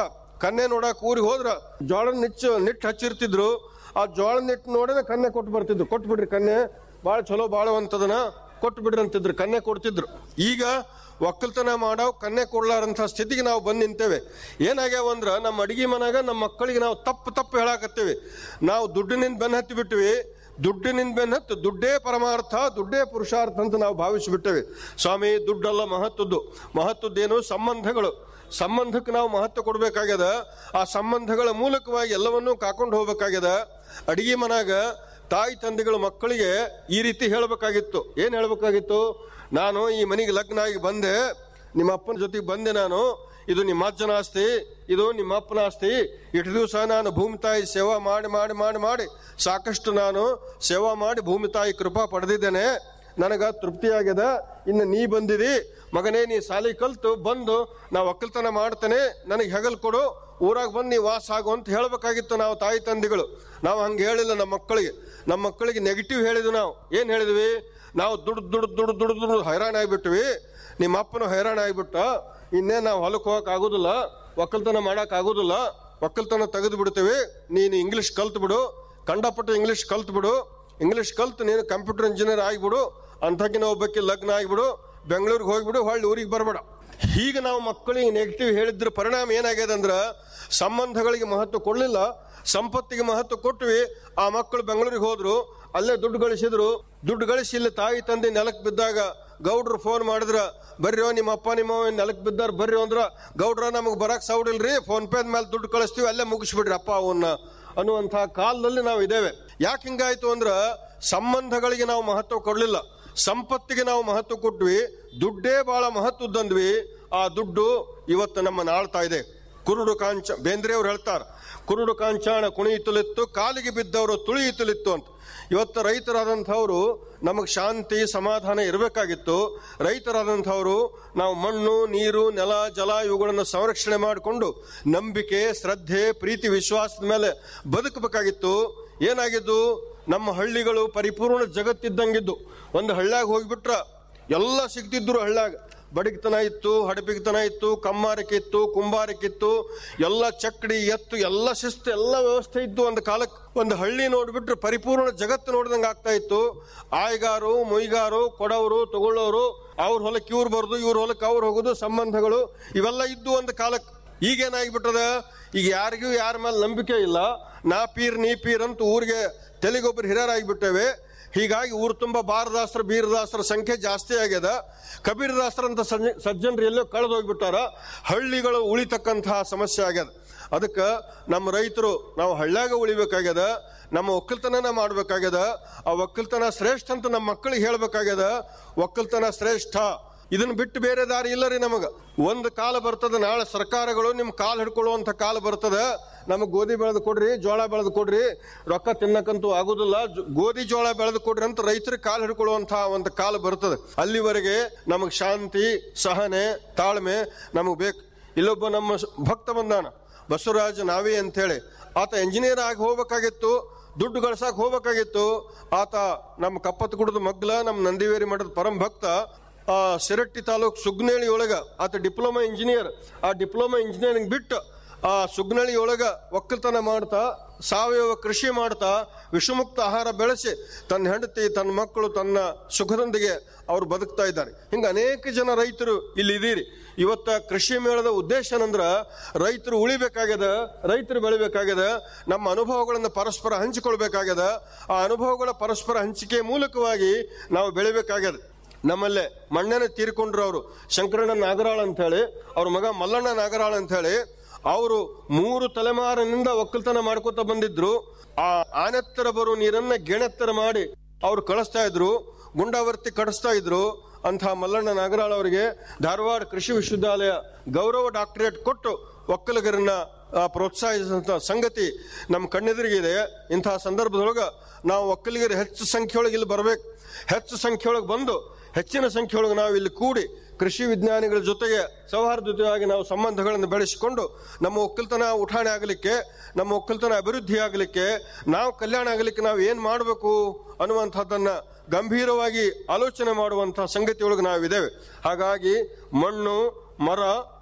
ಕನ್ನೆ ನೋಡಕ್ ಊರಿಗೆ ಹೋದ್ರ ಜೋಳದ ನಿಚ್ಚು ನಿಟ್ಟು ಹಚ್ಚಿರ್ತಿದ್ರು ಆ ಜೋಳದ ನಿಟ್ಟು ನೋಡಿದ್ರೆ ಕನ್ನೆ ಕೊಟ್ಟು ಬರ್ತಿದ್ರು ಕೊಟ್ಟು ಬಿಡ್ರಿ ಕನ್ನೆ ಭಾಳ ಚಲೋ ಬಾಳುವಂತದನ ಕೊಟ್ಟು ಬಿಡ್ರಿ ಅಂತಿದ್ರು ಕನ್ನೆ ಕೊಡ್ತಿದ್ರು ಈಗ ಒಕ್ಕಲ್ತನ ಮಾಡೋ ಕನ್ನೆ ಕೊಡ್ಲಾರಂತ ಸ್ಥಿತಿಗೆ ನಾವು ಬಂದು ನಿಂತೇವೆ ಏನಾಗ್ಯಾವ ಅಂದ್ರ ನಮ್ಮ ಅಡಿಗೆ ಮನಾಗ ನಮ್ಮ ಮಕ್ಕಳಿಗೆ ನಾವು ತಪ್ಪು ತಪ್ಪು ಹೇಳಾಕತ್ತೀವಿ ನಾವು ದುಡ್ಡಿನಿಂದ ಬೆನ್ನ ಹತ್ತಿ ಬಿಟ್ಟಿವಿ ದುಡ್ಡಿನಿಂದ ಬೆನ್ನ ಹತ್ತು ದುಡ್ಡೇ ಪರಮಾರ್ಥ ದುಡ್ಡೇ ಪುರುಷಾರ್ಥ ಅಂತ ನಾವು ಭಾವಿಸಿಬಿಟ್ಟೇವೆ ಸ್ವಾಮಿ ದುಡ್ಡಲ್ಲ ಮಹತ್ವದ್ದು ಮಹತ್ವದ್ದೇನು ಸಂಬಂಧಗಳು ಸಂಬಂಧಕ್ಕೆ ನಾವು ಮಹತ್ವ ಕೊಡಬೇಕಾಗ್ಯದ ಆ ಸಂಬಂಧಗಳ ಮೂಲಕವಾಗಿ ಎಲ್ಲವನ್ನೂ ಕಾಕೊಂಡು ಹೋಗ್ಬೇಕಾಗ್ಯದ ಅಡಿಗೆ ಮನಾಗ ತಾಯಿ ತಂದೆಗಳು ಮಕ್ಕಳಿಗೆ ಈ ರೀತಿ ಹೇಳಬೇಕಾಗಿತ್ತು ಏನ್ ಹೇಳಬೇಕಾಗಿತ್ತು ನಾನು ಈ ಮನೆಗೆ ಲಗ್ನ ಆಗಿ ಬಂದೆ ನಿಮ್ಮ ಅಪ್ಪನ ಜೊತೆಗೆ ಬಂದೆ ನಾನು ಇದು ನಿಮ್ಮ ಅಜ್ಜನ ಆಸ್ತಿ ಇದು ನಿಮ್ಮ ಅಪ್ಪನ ಆಸ್ತಿ ಇಷ್ಟು ದಿವಸ ನಾನು ಭೂಮಿ ತಾಯಿ ಸೇವಾ ಮಾಡಿ ಮಾಡಿ ಮಾಡಿ ಮಾಡಿ ಸಾಕಷ್ಟು ನಾನು ಸೇವಾ ಮಾಡಿ ಭೂಮಿ ತಾಯಿ ಕೃಪಾ ಪಡೆದಿದ್ದೇನೆ ನನಗ ತೃಪ್ತಿಯಾಗ್ಯದ ಇನ್ನು ನೀ ಬಂದಿದಿ ಮಗನೇ ನೀ ಸಾಲಿ ಕಲ್ತು ಬಂದು ನಾ ಒಕ್ಕಲ್ತನ ಮಾಡ್ತೇನೆ ನನಗೆ ಹೆಗಲ್ ಕೊಡು ಊರಾಗ ಬಂದು ನೀ ವಾಸ ಆಗು ಅಂತ ಹೇಳ್ಬೇಕಾಗಿತ್ತು ನಾವು ತಾಯಿ ತಂದೆಗಳು ನಾವು ಹಂಗೆ ಹೇಳಿಲ್ಲ ನಮ್ಮ ಮಕ್ಕಳಿಗೆ ನಮ್ಮ ಮಕ್ಕಳಿಗೆ ನೆಗೆಟಿವ್ ಹೇಳಿದ್ವಿ ನಾವು ಏನ್ ಹೇಳಿದ್ವಿ ನಾವು ದುಡ್ಡು ದುಡ್ಡು ದುಡ್ಡು ದುಡ್ಡು ದುಡ್ಡು ಹೈರಾಣ ಆಗ್ಬಿಟ್ವಿ ನಿಮ್ಮ ಅಪ್ಪನು ಹೈರಾಣ ಆಗ್ಬಿಟ್ಟ ಇನ್ನೇ ನಾವು ಹೊಲಕ್ಕೆ ಹೋಗಕ್ ಆಗುದಿಲ್ಲ ಒಕ್ಕಲ್ತನ ಮಾಡಕ್ ಆಗುದಿಲ್ಲ ಒಕ್ಕಲ್ತನ ತೆಗೆದು ಬಿಡ್ತೇವೆ ನೀನು ಇಂಗ್ಲಿಷ್ ಕಲ್ತ್ ಬಿಡು ಕಂಡಪಟ್ಟು ಇಂಗ್ಲಿಷ್ ಕಲ್ತ್ ಬಿಡು ಇಂಗ್ಲಿಷ್ ಕಲ್ತು ನೀನು ಕಂಪ್ಯೂಟರ್ ಇಂಜಿನಿಯರ್ ಆಗಿಬಿಡು ಅಂಥಕಿನ ಒಬ್ಬಕ್ಕೆ ಲಗ್ನ ಆಗಿಬಿಡು ಬೆಂಗಳೂರಿಗೆ ಹೋಗ್ಬಿಡು ಹೊಳ್ಳಿ ಊರಿಗೆ ಬರಬೇಡ ಹೀಗೆ ನಾವು ಮಕ್ಕಳಿಗೆ ನೆಗೆಟಿವ್ ಹೇಳಿದ್ರ ಪರಿಣಾಮ ಏನಾಗ್ಯದ ಅಂದ್ರ ಸಂಬಂಧಗಳಿಗೆ ಮಹತ್ವ ಕೊಡ್ಲಿಲ್ಲ ಸಂಪತ್ತಿಗೆ ಮಹತ್ವ ಕೊಟ್ವಿ ಆ ಮಕ್ಕಳು ಬೆಂಗಳೂರಿಗೆ ಹೋದ್ರು ಅಲ್ಲೇ ದುಡ್ಡು ಗಳಿಸಿದ್ರು ದುಡ್ಡು ಗಳಿಸಿ ಇಲ್ಲಿ ತಾಯಿ ತಂದೆ ನೆಲಕ್ಕೆ ಬಿದ್ದಾಗ ಗೌಡ್ರು ಫೋನ್ ಮಾಡಿದ್ರ ಬರ್ರಿ ನಿಮ್ಮ ಅಪ್ಪ ನಿಮ್ಮ ನೆಲಕ್ಕೆ ಬಿದ್ದಾರ ಬರ್ರಿ ಅಂದ್ರ ಗೌಡ್ರ ನಮಗೆ ಬರಕ್ ಸೌಡಿಲ್ರಿ ಫೋನ್ ಪೇ ಮೇಲೆ ದುಡ್ಡು ಕಳಿಸ್ತೀವಿ ಅಲ್ಲೇ ಮುಗಿಸ್ಬಿಡ್ರಿ ಅಪ್ಪ ಅವನ್ನ ಅನ್ನುವಂಥ ಕಾಲದಲ್ಲಿ ನಾವು ಇದ್ದೇವೆ ಯಾಕೆ ಹಿಂಗಾಯ್ತು ಅಂದ್ರ ಸಂಬಂಧಗಳಿಗೆ ನಾವು ಮಹತ್ವ ಕೊಡ್ಲಿಲ್ಲ ಸಂಪತ್ತಿಗೆ ನಾವು ಮಹತ್ವ ಕೊಟ್ವಿ ದುಡ್ಡೇ ಬಹಳ ಮಹತ್ವದಂದ್ವಿ ಆ ದುಡ್ಡು ಇವತ್ತು ನಮ್ಮ ನಾಳ್ತಾ ಇದೆ ಕುರುಡು ಕಾಂಚ ಬೇಂದ್ರೆಯವ್ರು ಹೇಳ್ತಾರ ಕುರುಡು ಕಾಂಚಾಣ ಕುಣಿಯುತ್ತಲಿತ್ತು ಕಾಲಿಗೆ ಬಿದ್ದವರು ತುಳಿಯುತ್ತಲಿತ್ತು ಅಂತ ಇವತ್ತು ರೈತರಾದಂಥವ್ರು ನಮಗೆ ಶಾಂತಿ ಸಮಾಧಾನ ಇರಬೇಕಾಗಿತ್ತು ರೈತರಾದಂಥವ್ರು ನಾವು ಮಣ್ಣು ನೀರು ನೆಲ ಜಲ ಇವುಗಳನ್ನು ಸಂರಕ್ಷಣೆ ಮಾಡಿಕೊಂಡು ನಂಬಿಕೆ ಶ್ರದ್ಧೆ ಪ್ರೀತಿ ವಿಶ್ವಾಸದ ಮೇಲೆ ಬದುಕಬೇಕಾಗಿತ್ತು ಏನಾಗಿದ್ದು ನಮ್ಮ ಹಳ್ಳಿಗಳು ಪರಿಪೂರ್ಣ ಜಗತ್ತಿದ್ದಂಗಿದ್ದು ಒಂದು ಹಳ್ಳ್ಯಾಗ ಹೋಗ್ಬಿಟ್ರ ಎಲ್ಲ ಸಿಗ್ತಿದ್ರು ಹಳ್ಳ್ಯಾಗ ಬಡಗಿತನ ಇತ್ತು ಹಡಪಿಗಿತನ ಇತ್ತು ಕಮ್ಮಾರಿಕೆ ಇತ್ತು ಕುಂಬಾರಿಕೆ ಇತ್ತು ಎಲ್ಲ ಚಕ್ಕಡಿ ಎತ್ತು ಎಲ್ಲ ಶಿಸ್ತು ಎಲ್ಲ ವ್ಯವಸ್ಥೆ ಇತ್ತು ಒಂದು ಕಾಲಕ್ಕೆ ಒಂದು ಹಳ್ಳಿ ನೋಡ್ಬಿಟ್ರೆ ಪರಿಪೂರ್ಣ ಜಗತ್ತು ನೋಡ್ದಂಗೆ ಆಗ್ತಾ ಇತ್ತು ಆಯ್ಗಾರು ಮೊಯ್ಗಾರು ಕೊಡೋರು ತಗೊಳ್ಳೋರು ಅವ್ರ ಹೊಲಕ್ಕೆ ಇವ್ರು ಬರೋದು ಇವ್ರ ಹೊಲಕ್ಕೆ ಅವ್ರು ಹೋಗೋದು ಸಂಬಂಧಗಳು ಇವೆಲ್ಲ ಇದ್ದು ಒಂದು ಕಾಲಕ್ಕೆ ಈಗೇನಾಗ್ಬಿಟ್ಟದ ಈಗ ಯಾರಿಗೂ ಯಾರ ಮೇಲೆ ನಂಬಿಕೆ ಇಲ್ಲ ನಾ ಪೀರ್ ನೀ ಪೀರ್ ಅಂತ ಊರಿಗೆ ತೆಲಿಗೊಬ್ಬರು ಹಿರಿಯರಾಗಿಬಿಟ್ಟೇವೆ ಹೀಗಾಗಿ ಊರು ತುಂಬ ಬಾರದಾಸ್ತ್ರ ಬೀರದಾಸ್ತ್ರ ಸಂಖ್ಯೆ ಜಾಸ್ತಿ ಆಗ್ಯದ ಕಬೀರದಾಸ್ತ್ರ ಅಂತ ಸಜ್ಜ- ಸಜ್ಜನರು ಎಲ್ಲೋ ಕಳೆದು ಹೋಗ್ಬಿಟ್ಟಾರ ಹಳ್ಳಿಗಳು ಉಳಿತಕ್ಕಂತಹ ಸಮಸ್ಯೆ ಆಗ್ಯದ ಅದಕ್ಕೆ ನಮ್ಮ ರೈತರು ನಾವು ಹಳ್ಳ್ಯಾಗ ಉಳಿಬೇಕಾಗ್ಯದ ನಮ್ಮ ಒಕ್ಕಲ್ತನನ ಮಾಡ್ಬೇಕಾಗ್ಯದ ಆ ಒಕ್ಕಲ್ತನ ಶ್ರೇಷ್ಠ ಅಂತ ನಮ್ಮ ಮಕ್ಕಳಿಗೆ ಹೇಳ್ಬೇಕಾಗ್ಯದ ಒಕ್ಕಲ್ತನ ಶ್ರೇಷ್ಠ ಇದನ್ನ ಬಿಟ್ಟು ಬೇರೆ ದಾರಿ ಇಲ್ಲ ರೀ ನಮಗ ಒಂದು ಕಾಲ ಬರ್ತದ ನಾಳೆ ಸರ್ಕಾರಗಳು ನಿಮ್ ಕಾಲ್ ಹಿಡ್ಕೊಳ್ಳುವಂತ ಕಾಲ ಬರ್ತದ ನಮಗ್ ಗೋಧಿ ಬೆಳೆದು ಕೊಡ್ರಿ ಜೋಳ ಬೆಳೆದು ಕೊಡ್ರಿ ರೊಕ್ಕ ತಿನ್ನಕ್ಕಂತೂ ಆಗುದಿಲ್ಲ ಜೊ- ಗೋಧಿ ಜೋಳ ಬೆಳೆದು ಕೊಡ್ರಿ ಅಂತ ರೈತರಿಗೆ ಕಾಲ್ ಹಿಡ್ಕೊಳ್ಳುವಂತ ಒಂದು ಕಾಲ ಬರ್ತದೆ ಅಲ್ಲಿವರೆಗೆ ನಮಗ್ ಶಾಂತಿ ಸಹನೆ ತಾಳ್ಮೆ ನಮಗ್ ಬೇಕು ಇಲ್ಲೊಬ್ಬ ನಮ್ಮ ಸ- ಭಕ್ತ ಬಂದಾನ ಬಸವರಾಜ ನಾವೇ ಅಂತೇಳಿ ಆತ ಇಂಜಿನಿಯರ್ ಆಗಿ ಹೋಗ್ಬೇಕಾಗಿತ್ತು ದುಡ್ಡು ಗಳಿಸಾಕ್ ಹೋಗ್ಬೇಕಾಗಿತ್ತು ಆತ ನಮ್ಮ ಕಪ್ಪತ್ತು ಗುಡದ ಮಗ್ಲ ನಮ್ಮ ನಂದಿವೇರಿ ಮಠದ ಪರಂ ಭಕ್ತ ಆ ಸಿರಟ್ಟಿ ತಾಲೂಕ್ ಸುಗ್ನೇಳಿ ಒಳಗ ಆತ ಡಿಪ್ಲೊಮಾ ಇಂಜಿನಿಯರ್ ಆ ಡಿಪ್ಲೊಮಾ ಇಂಜಿನಿಯರಿಂಗ್ ಬಿಟ್ಟು ಆ ಸುಗ್ನಳಿ ಒಳಗ ಒಕ್ಕಲ್ತನ ಮಾಡ್ತಾ ಸಾವಯವ ಕೃಷಿ ಮಾಡ್ತಾ ವಿಷಮುಕ್ತ ಆಹಾರ ಬೆಳೆಸಿ ತನ್ನ ಹೆಂಡತಿ ತನ್ನ ಮಕ್ಕಳು ತನ್ನ ಸುಖದೊಂದಿಗೆ ಅವ್ರು ಬದುಕ್ತಾ ಇದ್ದಾರೆ ಹಿಂಗ ಅನೇಕ ಜನ ರೈತರು ಇಲ್ಲಿ ಇದೀರಿ ಇವತ್ತ ಕೃಷಿ ಮೇಳದ ಉದ್ದೇಶ ಏನಂದ್ರ ರೈತರು ಉಳಿಬೇಕಾಗ್ಯದ ರೈತರು ಬೆಳಿಬೇಕಾಗ್ಯದ ನಮ್ಮ ಅನುಭವಗಳನ್ನು ಪರಸ್ಪರ ಹಂಚಿಕೊಳ್ಬೇಕಾಗ್ಯದ ಆ ಅನುಭವಗಳ ಪರಸ್ಪರ ಹಂಚಿಕೆ ಮೂಲಕವಾಗಿ ನಾವು ಬೆಳಿಬೇಕಾಗ್ಯದ ನಮ್ಮಲ್ಲೇ ಮಣ್ಣನ ತೀರ್ಕೊಂಡ್ರು ಅವರು ಶಂಕರಣ್ಣ ನಾಗರಾಳ್ ಅಂತ ಹೇಳಿ ಅವ್ರ ಮಗ ಮಲ್ಲಣ್ಣ ನಾಗರಾಳ್ ಅಂತ ಹೇಳಿ ಅವರು ಮೂರು ತಲೆಮಾರಿನಿಂದ ಒಕ್ಕಲ್ತನ ಮಾಡ್ಕೊತ ಬಂದಿದ್ರು ಆ ಆನೆತ್ತರ ಬರೋ ನೀರನ್ನ ಗೆಣೆತ್ತರ ಮಾಡಿ ಅವ್ರು ಕಳಿಸ್ತಾ ಇದ್ರು ಗುಂಡಾವರ್ತಿ ಕಡಿಸ್ತಾ ಇದ್ರು ಅಂತಹ ಮಲ್ಲಣ್ಣ ನಾಗರಾಳ್ ಅವರಿಗೆ ಧಾರವಾಡ ಕೃಷಿ ವಿಶ್ವವಿದ್ಯಾಲಯ ಗೌರವ ಡಾಕ್ಟರೇಟ್ ಕೊಟ್ಟು ಒಕ್ಕಲಿಗರನ್ನ ಆ, ಪ್ರೋತ್ಸಾಹಿಸಿದಂಥ ಸಂಗತಿ ನಮ್ಮ ಕಣ್ಣೆದುರಿಗಿದೆ ಇಂತಹ ಸಂದರ್ಭದೊಳಗ ನಾವು ಒಕ್ಕಲಿಗರು ಹೆಚ್ಚು ಸಂಖ್ಯೆಯೊಳಗೆ ಇಲ್ಲಿ ಬರ್ಬೇಕು ಹೆಚ್ಚು ಸಂಖ್ಯೆಯೊಳಗೆ ಬಂದು ಹೆಚ್ಚಿನ ಸಂಖ್ಯೆಯೊಳಗೆ ನಾವು ಇಲ್ಲಿ ಕೂಡಿ ಕೃಷಿ ವಿಜ್ಞಾನಿಗಳ ಜೊತೆಗೆ ಸೌಹಾರ್ದಯುತವಾಗಿ ನಾವು ಸಂಬಂಧಗಳನ್ನು ಬೆಳೆಸಿಕೊಂಡು ನಮ್ಮ ಒಕ್ಕಲ್ತನ ಉಠಾಣೆ ಆಗಲಿಕ್ಕೆ ನಮ್ಮ ಒಕ್ಕಲ್ತನ ಅಭಿವೃದ್ಧಿ ಆಗಲಿಕ್ಕೆ ನಾವು ಕಲ್ಯಾಣ ಆಗಲಿಕ್ಕೆ ನಾವು ಏನ್ ಮಾಡಬೇಕು ಅನ್ನುವಂಥದ್ದನ್ನ ಗಂಭೀರವಾಗಿ ಆಲೋಚನೆ ಮಾಡುವಂತಹ ಸಂಗತಿಯೊಳಗೆ ನಾವಿದ್ದೇವೆ ಹಾಗಾಗಿ ಮಣ್ಣು ಮರ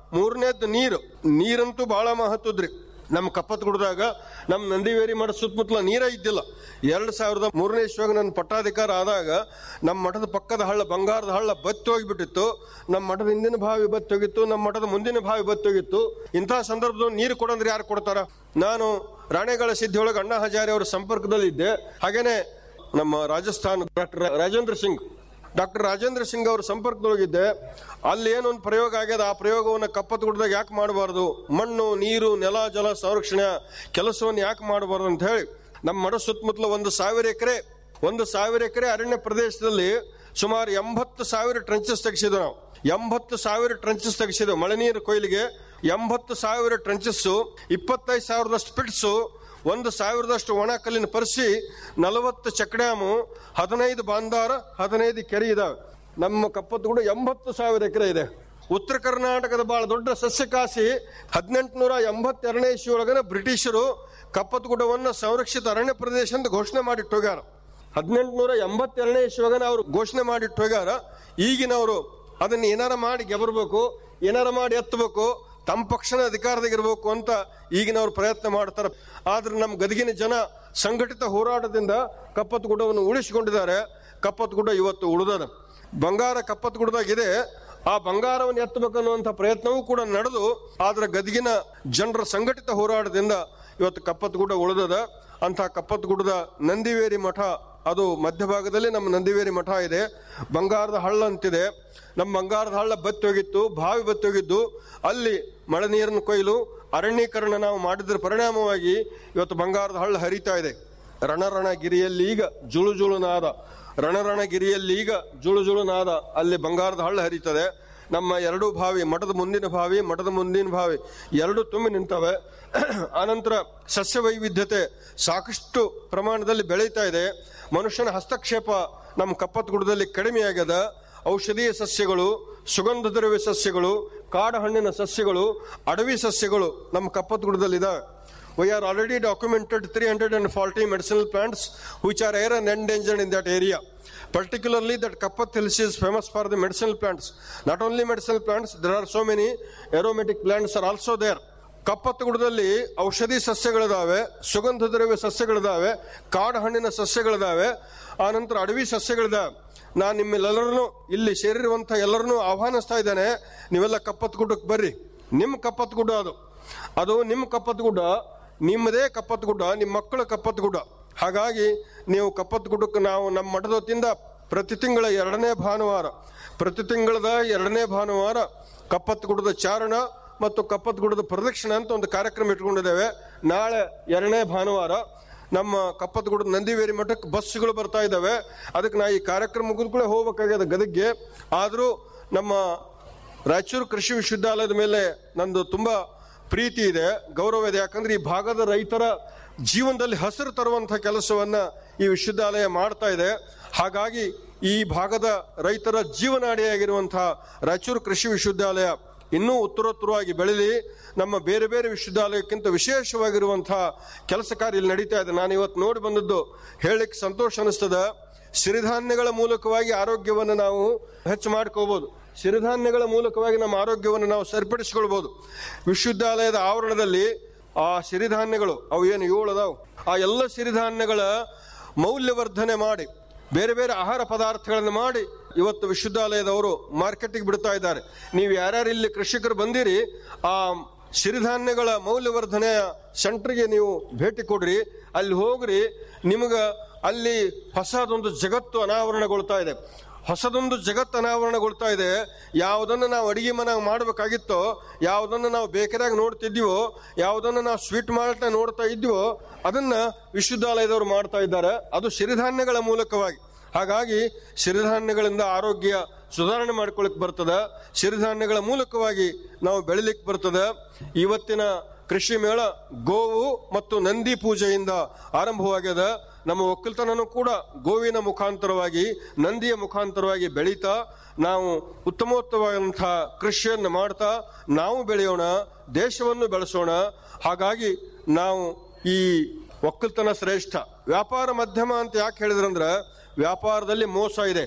ಮೂರನೇದ್ದು ನೀರು ನೀರಂತೂ ಬಹಳ ಮಹತ್ವದ್ರಿ ನಮ್ಮ ಕಪ್ಪತ್ ಗುಡ್ದಾಗ ನಮ್ಮ ನಂದಿವೇರಿ ಮಠ ಸುತ್ತಮುತ್ತಲ ನೀರೇ ಇದ್ದಿಲ್ಲ ಎರಡು ಸಾವಿರದ ಮೂರನೇ ಇಸ್ವಾಗ ನನ್ನ ಪಟ್ಟಾಧಿಕಾರ ಆದಾಗ ನಮ್ಮ ಮಠದ ಪಕ್ಕದ ಹಳ್ಳ ಬಂಗಾರದ ಹಳ್ಳ ಬತ್ತಿ ಹೋಗಿಬಿಟ್ಟಿತ್ತು ನಮ್ಮ ಮಠದ ಹಿಂದಿನ ಬಾವಿ ಬತ್ತಿ ಹೋಗಿತ್ತು ನಮ್ಮ ಮಠದ ಮುಂದಿನ ಬಾವಿ ಬತ್ತಿ ಹೋಗಿತ್ತು ಇಂತಹ ಸಂದರ್ಭದಲ್ಲಿ ನೀರು ಕೊಡಂದ್ರೆ ಯಾರು ಕೊಡ್ತಾರ ನಾನು ರಾಣೆಗಳ ಸಿದ್ಧಿಯೊಳಗೆ ಅಣ್ಣಾ ಹಜಾರಿ ಅವರ ಸಂಪರ್ಕದಲ್ಲಿದ್ದೆ ಹಾಗೇನೆ ನಮ್ಮ ರಾಜಸ್ಥಾನ ಡಾಕ್ಟರ್ ರಾಜೇಂದ್ರ ಸಿಂಗ್ ಡಾಕ್ಟರ್ ರಾಜೇಂದ್ರ ಸಿಂಗ್ ಅವ್ರ ಸಂಪರ್ಕದೊಳಗಿದ್ದೆ ಅಲ್ಲಿ ಏನೊಂದು ಪ್ರಯೋಗ ಆಗ್ಯದ ಆ ಪ್ರಯೋಗವನ್ನು ಕಪ್ಪತ್ತು ಗುಡ್ದಾಗ ಯಾಕೆ ಮಾಡಬಾರ್ದು ಮಣ್ಣು ನೀರು ನೆಲ ಜಲ ಸಂರಕ್ಷಣೆ ಕೆಲಸವನ್ನು ಯಾಕೆ ಮಾಡಬಾರ್ದು ಅಂತ ಹೇಳಿ ನಮ್ಮ ಮಠ ಸುತ್ತಮುತ್ತಲ ಒಂದು ಸಾವಿರ ಎಕರೆ ಒಂದು ಸಾವಿರ ಎಕರೆ ಅರಣ್ಯ ಪ್ರದೇಶದಲ್ಲಿ ಸುಮಾರು ಎಂಬತ್ತು ಸಾವಿರ ಟ್ರಂಚಸ್ ತೆಗೆಸಿದ್ವು ನಾವು ಎಂಬತ್ತು ಸಾವಿರ ಟ್ರಂಚಸ್ ತೆಗೆಸಿದ್ವು ಮಳೆ ನೀರು ಕೊಯ್ಲಿಗೆ ಎಂಬತ್ತು ಸಾವಿರ ಟ್ರಂಚಸ್ ಇಪ್ಪತ್ತೈದು ಸಾವಿರದಷ್ಟು ಪಿಟ್ಸು ಒಂದು ಸಾವಿರದಷ್ಟು ಒಣ ಕಲ್ಲಿನ ಪರಿಸಿ ನಲವತ್ತು ಚೆಕ್ ಡ್ಯಾಮು ಹದಿನೈದು ಬಾಂದಾರ ಹದಿನೈದು ಕೆರೆ ಇದಾವೆ ನಮ್ಮ ಕಪ್ಪತ್ತು ಕೂಡ ಎಂಬತ್ತು ಸಾವಿರ ಎಕರೆ ಇದೆ ಉತ್ತರ ಕರ್ನಾಟಕದ ಬಹಳ ದೊಡ್ಡ ಸಸ್ಯಕಾಸಿ ಹದಿನೆಂಟುನೂರ ಎಂಬತ್ತೆರಡನೇ ಇಸ್ವಿಯೊಳಗನ ಬ್ರಿಟಿಷರು ಕಪ್ಪತ್ತು ಗುಡ್ಡವನ್ನು ಸಂರಕ್ಷಿತ ಅರಣ್ಯ ಪ್ರದೇಶ ಅಂತ ಘೋಷಣೆ ಮಾಡಿಟ್ಟು ಹೋಗ್ಯಾರ ಹದಿನೆಂಟುನೂರ ಎಂಬತ್ತೆರಡನೇ ಇಸ್ವಿಯಾಗನ ಅವರು ಘೋಷಣೆ ಮಾಡಿಟ್ಟು ಹೋಗ್ಯಾರ ಈಗಿನವರು ಅದನ್ನ ಏನಾರ ಮಾಡಿ ಗೆಬರ್ಬೇಕು ಏನಾರ ಮಾಡಿ ಎತ್ತಬೇಕು ತಮ್ಮ ಪಕ್ಷನ ಅಧಿಕಾರದಾಗಿರ್ಬೇಕು ಅಂತ ಈಗಿನವ್ರು ಪ್ರಯತ್ನ ಮಾಡ್ತಾರೆ ಆದ್ರೆ ನಮ್ಮ ಗದಗಿನ ಜನ ಸಂಘಟಿತ ಹೋರಾಟದಿಂದ ಕಪ್ಪತ್ತು ಗುಡ್ಡವನ್ನು ಉಳಿಸಿಕೊಂಡಿದ್ದಾರೆ ಕಪ್ಪತ್ತು ಗುಡ್ಡ ಇವತ್ತು ಉಳಿದದ ಬಂಗಾರ ಕಪ್ಪತ್ತು ಗುಡ್ಡದಾಗಿದೆ ಆ ಬಂಗಾರವನ್ನು ಎತ್ತಬೇಕನ್ನುವಂಥ ಪ್ರಯತ್ನವೂ ಕೂಡ ನಡೆದು ಆದ್ರೆ ಗದಗಿನ ಜನರ ಸಂಘಟಿತ ಹೋರಾಟದಿಂದ ಇವತ್ತು ಕಪ್ಪತ್ತು ಗುಡ್ಡ ಉಳಿದದ ಅಂತ ಕಪ್ಪತ್ತು ಗುಡ್ಡದ ನಂದಿವೇರಿ ಮಠ ಅದು ಮಧ್ಯಭಾಗದಲ್ಲಿ ನಮ್ಮ ನಂದಿವೇರಿ ಮಠ ಇದೆ ಬಂಗಾರದ ಹಳ್ಳ ಅಂತಿದೆ ನಮ್ಮ ಬಂಗಾರದ ಹಳ್ಳ ಬತ್ತಿ ಹೋಗಿತ್ತು ಬಾವಿ ಬತ್ತಿ ಹೋಗಿದ್ದು ಅಲ್ಲಿ ಮಳೆ ನೀರನ್ನು ಕೊಯ್ಲು ಅರಣ್ಯೀಕರಣ ನಾವು ಮಾಡಿದ್ರ ಪರಿಣಾಮವಾಗಿ ಇವತ್ತು ಬಂಗಾರದ ಹಳ್ಳ ಹರಿತಾ ಇದೆ ರಣರಣಗಿರಿಯಲ್ಲಿ ಈಗ ಜುಳು ಜುಳುನಾದ ರಣರಣಗಿರಿಯಲ್ಲಿ ಈಗ ಜುಳು ಜುಳುನಾದ ಅಲ್ಲಿ ಬಂಗಾರದ ಹಳ್ಳ ಹರಿತದೆ ನಮ್ಮ ಎರಡು ಬಾವಿ ಮಠದ ಮುಂದಿನ ಬಾವಿ ಮಠದ ಮುಂದಿನ ಬಾವಿ ಎರಡು ತುಂಬಿ ನಿಂತವೆ ಆನಂತರ ಸಸ್ಯ ವೈವಿಧ್ಯತೆ ಸಾಕಷ್ಟು ಪ್ರಮಾಣದಲ್ಲಿ ಬೆಳೀತಾ ಇದೆ ಮನುಷ್ಯನ ಹಸ್ತಕ್ಷೇಪ ನಮ್ಮ ಕಪ್ಪತ್ ಗುಡ್ಡದಲ್ಲಿ ಕಡಿಮೆ ಆಗ್ಯದ ಔಷಧೀಯ ಸಸ್ಯಗಳು ಸುಗಂಧ ದ್ರವ್ಯ ಸಸ್ಯಗಳು ಕಾಡು ಹಣ್ಣಿನ ಸಸ್ಯಗಳು ಅಡವಿ ಸಸ್ಯಗಳು ನಮ್ಮ ಕಪ್ಪತ್ ಗುಡ್ಡದಲ್ಲಿ ಇದಾವೆ we are already documented 340 medicinal plants which are rare and endangered in that area. Particularly that Kapat Hills is famous for the medicinal plants. Not only medicinal plants, there are so many aromatic plants are also there. ಕಪ್ಪತ್ತು ಗುಡದಲ್ಲಿ ಔಷಧಿ ಸಸ್ಯಗಳಿದಾವೆ ಸುಗಂಧ ದ್ರವ್ಯ ಸಸ್ಯಗಳಿದಾವೆ ಕಾಡು ಹಣ್ಣಿನ ಸಸ್ಯಗಳಿದಾವೆ ಆನಂತರ ಅಡವಿ ಸಸ್ಯಗಳಿದಾವೆ ನಾನು ನಿಮ್ಮೆಲ್ಲರನ್ನು ಇಲ್ಲಿ ಸೇರಿರುವಂಥ ಎಲ್ಲರನ್ನೂ ಆಹ್ವಾನಿಸ್ತಾ ಇದ್ದೇನೆ ನೀವೆಲ್ಲ ಕಪ್ಪತ್ತು ಗುಡ್ಡಕ್ಕೆ ಬರ್ರಿ ನಿಮ್ಮ ಕಪ್ಪತ್ತು ಗುಡ್ಡ ಅದು ಅದು ನಿಮ್ಮ ಕಪ್ಪತ್ತು ಗುಡ್ಡ ನಿಮ್ಮದೇ ಕಪ್ಪತ್ತು ಗುಡ್ಡ ನಿಮ್ಮ ಮಕ್ಕಳ ಕಪ್ಪತ್ತು ಗುಡ್ಡ ಹಾಗಾಗಿ ನೀವು ಕಪ್ಪತ್ತು ಗುಡ್ಡಕ್ಕೆ ನಾವು ನಮ್ಮ ಮಠದ ವತಿಯಿಂದ ಪ್ರತಿ ತಿಂಗಳ ಎರಡನೇ ಭಾನುವಾರ ಪ್ರತಿ ತಿಂಗಳದ ಎರಡನೇ ಭಾನುವಾರ ಕಪ್ಪತ್ತು ಗುಡ್ಡದ ಚಾರಣ ಮತ್ತು ಕಪ್ಪತ್ತು ಗುಡ್ಡದ ಪ್ರದಕ್ಷಿಣೆ ಅಂತ ಒಂದು ಕಾರ್ಯಕ್ರಮ ಇಟ್ಕೊಂಡಿದ್ದೇವೆ ನಾಳೆ ಎರಡನೇ ಭಾನುವಾರ ನಮ್ಮ ಕಪ್ಪತ್ತು ಗುಡ್ಡದ ನಂದಿವೇರಿ ಮಠಕ್ಕೆ ಬಸ್ಸುಗಳು ಬರ್ತಾ ಇದ್ದಾವೆ ಅದಕ್ಕೆ ನಾ ಈ ಕಾರ್ಯಕ್ರಮ ಮುಗಿದ ಕೂಡ ಹೋಗ್ಬೇಕಾಗ್ಯದ ಗದಗ್ಗೆ ಆದರೂ ನಮ್ಮ ರಾಯಚೂರು ಕೃಷಿ ವಿಶ್ವವಿದ್ಯಾಲಯದ ಮೇಲೆ ನಂದು ತುಂಬಾ ಪ್ರೀತಿ ಇದೆ ಗೌರವ ಇದೆ ಯಾಕಂದ್ರೆ ಈ ಭಾಗದ ರೈತರ ಜೀವನದಲ್ಲಿ ಹಸಿರು ತರುವಂತಹ ಕೆಲಸವನ್ನ ಈ ವಿಶ್ವವಿದ್ಯಾಲಯ ಮಾಡ್ತಾ ಇದೆ ಹಾಗಾಗಿ ಈ ಭಾಗದ ರೈತರ ಜೀವನಾಡಿಯಾಗಿರುವಂತಹ ರಾಯಚೂರು ಕೃಷಿ ವಿಶ್ವವಿದ್ಯಾಲಯ ಇನ್ನೂ ಉತ್ತರೋತ್ತರವಾಗಿ ಬೆಳೀಲಿ ನಮ್ಮ ಬೇರೆ ಬೇರೆ ವಿಶ್ವವಿದ್ಯಾಲಯಕ್ಕಿಂತ ವಿಶೇಷವಾಗಿರುವಂತಹ ಕೆಲಸ ಕಾರ್ಯ ಇಲ್ಲಿ ನಡೀತಾ ಇದೆ ನಾನು ಇವತ್ತು ನೋಡಿ ಬಂದದ್ದು ಹೇಳಲಿಕ್ಕೆ ಸಂತೋಷ ಅನಿಸ್ತದ ಸಿರಿಧಾನ್ಯಗಳ ಮೂಲಕವಾಗಿ ಆರೋಗ್ಯವನ್ನು ನಾವು ಹೆಚ್ಚು ಮಾಡ್ಕೋಬಹುದು ಸಿರಿಧಾನ್ಯಗಳ ಮೂಲಕವಾಗಿ ನಮ್ಮ ಆರೋಗ್ಯವನ್ನು ನಾವು ಸರಿಪಡಿಸಿಕೊಳ್ಬಹುದು ವಿಶ್ವವಿದ್ಯಾಲಯದ ಆವರಣದಲ್ಲಿ ಆ ಸಿರಿಧಾನ್ಯಗಳು ಅವು ಏನು ಏಳು ಅದಾವು ಆ ಎಲ್ಲ ಸಿರಿಧಾನ್ಯಗಳ ಮೌಲ್ಯವರ್ಧನೆ ಮಾಡಿ ಬೇರೆ ಬೇರೆ ಆಹಾರ ಪದಾರ್ಥಗಳನ್ನು ಮಾಡಿ ಇವತ್ತು ವಿಶ್ವವಿದ್ಯಾಲಯದವರು ಮಾರ್ಕೆಟಿಗೆ ಬಿಡ್ತಾ ಇದ್ದಾರೆ ನೀವು ಯಾರ್ಯಾರು ಇಲ್ಲಿ ಕೃಷಿಕರು ಬಂದಿರಿ ಆ ಸಿರಿಧಾನ್ಯಗಳ ಮೌಲ್ಯವರ್ಧನೆಯ ಸೆಂಟರ್ಗೆ ನೀವು ಭೇಟಿ ಕೊಡ್ರಿ ಅಲ್ಲಿ ಹೋಗ್ರಿ ನಿಮಗ ಅಲ್ಲಿ ಹೊಸದೊಂದು ಜಗತ್ತು ಅನಾವರಣಗೊಳ್ತಾ ಇದೆ ಹೊಸದೊಂದು ಜಗತ್ತು ಅನಾವರಣಗೊಳ್ತಾ ಇದೆ ಯಾವುದನ್ನು ನಾವು ಅಡಿಗೆ ಮನೆಯಾಗ ಮಾಡಬೇಕಾಗಿತ್ತೋ ಯಾವುದನ್ನು ನಾವು ಬೇಕರಿಯಾಗಿ ನೋಡ್ತಿದ್ದೀವೋ ಯಾವುದನ್ನು ನಾವು ಸ್ವೀಟ್ ಮಾಲ್ಟ್ನ ನೋಡ್ತಾ ಇದ್ದೀವೋ ಅದನ್ನ ವಿಶ್ವವಿದ್ಯಾಲಯದವರು ಮಾಡ್ತಾ ಇದ್ದಾರೆ ಅದು ಸಿರಿಧಾನ್ಯಗಳ ಮೂಲಕವಾಗಿ ಹಾಗಾಗಿ ಸಿರಿಧಾನ್ಯಗಳಿಂದ ಆರೋಗ್ಯ ಸುಧಾರಣೆ ಮಾಡ್ಕೊಳಕ್ ಬರ್ತದ ಸಿರಿಧಾನ್ಯಗಳ ಮೂಲಕವಾಗಿ ನಾವು ಬೆಳಿಲಿಕ್ಕೆ ಬರ್ತದ ಇವತ್ತಿನ ಕೃಷಿ ಮೇಳ ಗೋವು ಮತ್ತು ನಂದಿ ಪೂಜೆಯಿಂದ ಆರಂಭವಾಗ್ಯದ ನಮ್ಮ ಒಕ್ಕಲ್ತನನು ಕೂಡ ಗೋವಿನ ಮುಖಾಂತರವಾಗಿ ನಂದಿಯ ಮುಖಾಂತರವಾಗಿ ಬೆಳೀತಾ ನಾವು ಉತ್ತಮೋತ್ತಮವಾದಂತಹ ಕೃಷಿಯನ್ನು ಮಾಡ್ತಾ ನಾವು ಬೆಳೆಯೋಣ ದೇಶವನ್ನು ಬೆಳೆಸೋಣ ಹಾಗಾಗಿ ನಾವು ಈ ಒಕ್ಕಲ್ತನ ಶ್ರೇಷ್ಠ ವ್ಯಾಪಾರ ಮಧ್ಯಮ ಅಂತ ಯಾಕೆ ಹೇಳಿದ್ರಂದ್ರ ವ್ಯಾಪಾರದಲ್ಲಿ ಮೋಸ ಇದೆ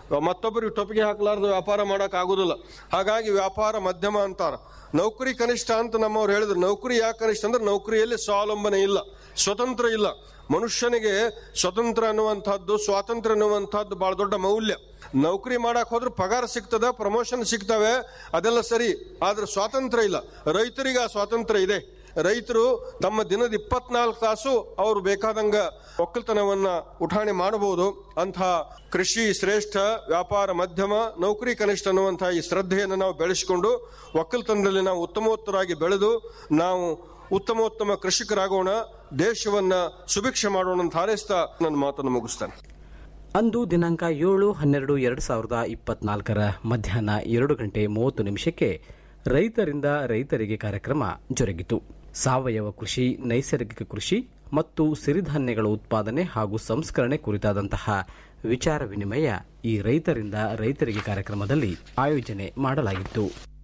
ಮತ್ತೊಬ್ಬರಿಗೆ ಟೊಪಿಗೆ ಹಾಕಲಾರ್ದ ವ್ಯಾಪಾರ ಮಾಡಕ್ ಆಗುದಿಲ್ಲ ಹಾಗಾಗಿ ವ್ಯಾಪಾರ ಮಧ್ಯಮ ಅಂತಾರ ನೌಕರಿ ಕನಿಷ್ಠ ಅಂತ ನಮ್ಮವ್ರು ಹೇಳಿದ್ರು ನೌಕರಿ ಯಾಕೆ ಕನಿಷ್ಠ ಅಂದ್ರೆ ನೌಕರಿಯಲ್ಲಿ ಸ್ವಾವಲಂಬನೆ ಇಲ್ಲ ಸ್ವತಂತ್ರ ಇಲ್ಲ ಮನುಷ್ಯನಿಗೆ ಸ್ವತಂತ್ರ ಅನ್ನುವಂಥದ್ದು ಸ್ವಾತಂತ್ರ್ಯ ಅನ್ನುವಂಥದ್ದು ಬಹಳ ದೊಡ್ಡ ಮೌಲ್ಯ ನೌಕರಿ ಮಾಡಕ್ ಹೋದ್ರೆ ಪಗಾರ ಸಿಗ್ತದ ಪ್ರಮೋಷನ್ ಸಿಗ್ತವೆ ಅದೆಲ್ಲ ಸರಿ ಆದ್ರೆ ಸ್ವಾತಂತ್ರ್ಯ ಇಲ್ಲ ರೈತರಿಗೆ ಆ ಸ್ವಾತಂತ್ರ್ಯ ಇದೆ ರೈತರು ತಮ್ಮ ದಿನದ ಇಪ್ಪತ್ನಾಲ್ಕು ತಾಸು ಅವರು ಬೇಕಾದಂಗ ಒಕ್ಕಲ್ತನವನ್ನ ಉಠಾಣೆ ಮಾಡಬಹುದು ಅಂಥ ಕೃಷಿ ಶ್ರೇಷ್ಠ ವ್ಯಾಪಾರ ಮಧ್ಯಮ ನೌಕರಿ ಕನಿಷ್ಠ ಅನ್ನುವಂತಹ ಈ ಶ್ರದ್ಧೆಯನ್ನು ನಾವು ಬೆಳೆಸಿಕೊಂಡು ಒಕ್ಕಲ್ತನದಲ್ಲಿ ನಾವು ಉತ್ತಮೋತ್ತರಾಗಿ ಬೆಳೆದು ನಾವು ಉತ್ತಮೋತ್ತಮ ಕೃಷಿಕರಾಗೋಣ ದೇಶವನ್ನ ಸುಭಿಕ್ಷೆ ಮಾಡೋಣ ಅಂತ ಹಾರೈಸ್ತಾ ನನ್ನ ಮಾತನ್ನು ಮುಗಿಸ್ತೇನೆ ಅಂದು ದಿನಾಂಕ ಏಳು ಹನ್ನೆರಡು ಎರಡು ಸಾವಿರದ ಇಪ್ಪತ್ನಾಲ್ಕರ ಮಧ್ಯಾಹ್ನ ಎರಡು ಗಂಟೆ ಮೂವತ್ತು ನಿಮಿಷಕ್ಕೆ ರೈತರಿಂದ ರೈತರಿಗೆ ಕಾರ್ಯಕ್ರಮ ಜರುಗಿತು ಸಾವಯವ ಕೃಷಿ ನೈಸರ್ಗಿಕ ಕೃಷಿ ಮತ್ತು ಸಿರಿಧಾನ್ಯಗಳ ಉತ್ಪಾದನೆ ಹಾಗೂ ಸಂಸ್ಕರಣೆ ಕುರಿತಾದಂತಹ ವಿಚಾರ ವಿನಿಮಯ ಈ ರೈತರಿಂದ ರೈತರಿಗೆ ಕಾರ್ಯಕ್ರಮದಲ್ಲಿ ಆಯೋಜನೆ ಮಾಡಲಾಗಿತ್ತು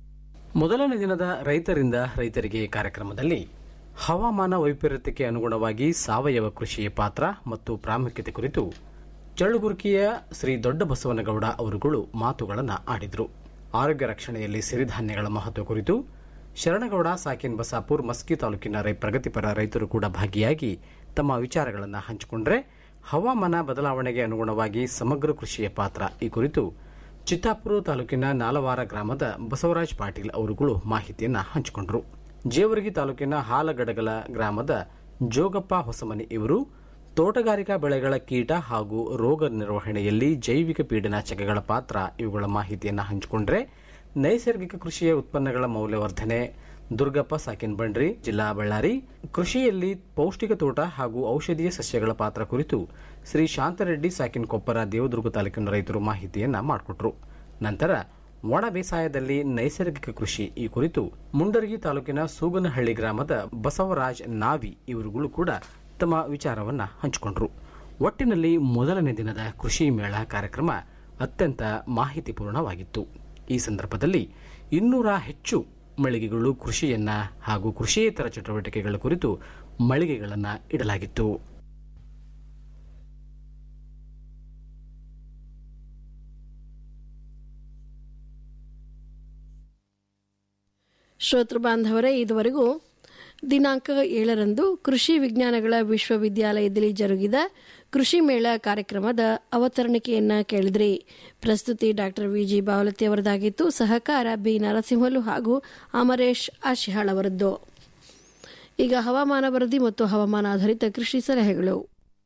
ಮೊದಲನೇ ದಿನದ ರೈತರಿಂದ ರೈತರಿಗೆ ಕಾರ್ಯಕ್ರಮದಲ್ಲಿ ಹವಾಮಾನ ವೈಪರೀತ್ಯಕ್ಕೆ ಅನುಗುಣವಾಗಿ ಸಾವಯವ ಕೃಷಿಯ ಪಾತ್ರ ಮತ್ತು ಪ್ರಾಮುಖ್ಯತೆ ಕುರಿತು ಚಳುಗುರ್ಕಿಯ ಶ್ರೀ ದೊಡ್ಡ ಬಸವನಗೌಡ ಅವರುಗಳು ಮಾತುಗಳನ್ನು ಆಡಿದರು ಆರೋಗ್ಯ ರಕ್ಷಣೆಯಲ್ಲಿ ಸಿರಿಧಾನ್ಯಗಳ ಮಹತ್ವ ಕುರಿತು ಶರಣಗೌಡ ಸಾಕಿನ್ ಬಸಾಪುರ್ ಮಸ್ಕಿ ತಾಲೂಕಿನ ರೈ ಪ್ರಗತಿಪರ ರೈತರು ಕೂಡ ಭಾಗಿಯಾಗಿ ತಮ್ಮ ವಿಚಾರಗಳನ್ನು ಹಂಚಿಕೊಂಡ್ರೆ ಹವಾಮಾನ ಬದಲಾವಣೆಗೆ ಅನುಗುಣವಾಗಿ ಸಮಗ್ರ ಕೃಷಿಯ ಪಾತ್ರ ಈ ಕುರಿತು ಚಿತ್ತಾಪುರ ತಾಲೂಕಿನ ನಾಲವಾರ ಗ್ರಾಮದ ಬಸವರಾಜ್ ಪಾಟೀಲ್ ಅವರುಗಳು ಮಾಹಿತಿಯನ್ನು ಹಂಚಿಕೊಂಡರು ಜೇವರ್ಗಿ ತಾಲೂಕಿನ ಹಾಲಗಡಗಲ ಗ್ರಾಮದ ಜೋಗಪ್ಪ ಹೊಸಮನಿ ಇವರು ತೋಟಗಾರಿಕಾ ಬೆಳೆಗಳ ಕೀಟ ಹಾಗೂ ರೋಗ ನಿರ್ವಹಣೆಯಲ್ಲಿ ಜೈವಿಕ ಪೀಡನಾಶಕಗಳ ಪಾತ್ರ ಇವುಗಳ ಮಾಹಿತಿಯನ್ನು ಹಂಚಿಕೊಂಡ್ರೆ ನೈಸರ್ಗಿಕ ಕೃಷಿಯ ಉತ್ಪನ್ನಗಳ ಮೌಲ್ಯವರ್ಧನೆ ದುರ್ಗಪ್ಪ ಸಾಕಿನ್ ಬಂಡ್ರಿ ಜಿಲ್ಲಾ ಬಳ್ಳಾರಿ ಕೃಷಿಯಲ್ಲಿ ಪೌಷ್ಟಿಕ ತೋಟ ಹಾಗೂ ಔಷಧೀಯ ಸಸ್ಯಗಳ ಪಾತ್ರ ಕುರಿತು ಶ್ರೀ ಶಾಂತರೆಡ್ಡಿ ಸಾಕಿನ್ ಕೊಪ್ಪರ ದೇವದುರ್ಗ ತಾಲೂಕಿನ ರೈತರು ಮಾಹಿತಿಯನ್ನ ಮಾಡಿಕೊಟ್ರು ನಂತರ ಒಣ ಬೇಸಾಯದಲ್ಲಿ ನೈಸರ್ಗಿಕ ಕೃಷಿ ಈ ಕುರಿತು ಮುಂಡರಗಿ ತಾಲೂಕಿನ ಸೂಗನಹಳ್ಳಿ ಗ್ರಾಮದ ಬಸವರಾಜ್ ನಾವಿ ಇವರುಗಳು ಕೂಡ ತಮ್ಮ ವಿಚಾರವನ್ನ ಹಂಚಿಕೊಂಡ್ರು ಒಟ್ಟಿನಲ್ಲಿ ಮೊದಲನೇ ದಿನದ ಕೃಷಿ ಮೇಳ ಕಾರ್ಯಕ್ರಮ ಅತ್ಯಂತ ಮಾಹಿತಿಪೂರ್ಣವಾಗಿತ್ತು ಈ ಸಂದರ್ಭದಲ್ಲಿ ಇನ್ನೂರ ಹೆಚ್ಚು ಮಳಿಗೆಗಳು ಕೃಷಿಯನ್ನ ಹಾಗೂ ಕೃಷಿಯೇತರ ಚಟುವಟಿಕೆಗಳ ಕುರಿತು ಮಳಿಗೆಗಳನ್ನು ಇಡಲಾಗಿತ್ತು ಶ್ರೋತೃ ಬಾಂಧವರೇ ಇದುವರೆಗೂ ದಿನಾಂಕ ಏಳರಂದು ಕೃಷಿ ವಿಜ್ಞಾನಗಳ ವಿಶ್ವವಿದ್ಯಾಲಯದಲ್ಲಿ ಜರುಗಿದ ಕೃಷಿ ಮೇಳ ಕಾರ್ಯಕ್ರಮದ ಅವತರಣಿಕೆಯನ್ನ ಕೇಳಿದ್ರಿ ಪ್ರಸ್ತುತಿ ಡಾಕ್ಟರ್ ವಿಜಿ ಬಾವಲತಿ ಅವರದಾಗಿತ್ತು ಸಹಕಾರ ಬಿ ನರಸಿಂಹಲು ಹಾಗೂ ಅಮರೇಶ್ ಆಶಿಹಾಳ್ ಅವರದ್ದು ಈಗ ಹವಾಮಾನ ವರದಿ ಮತ್ತು ಹವಾಮಾನ ಆಧಾರಿತ ಕೃಷಿ ಸಲಹೆಗಳು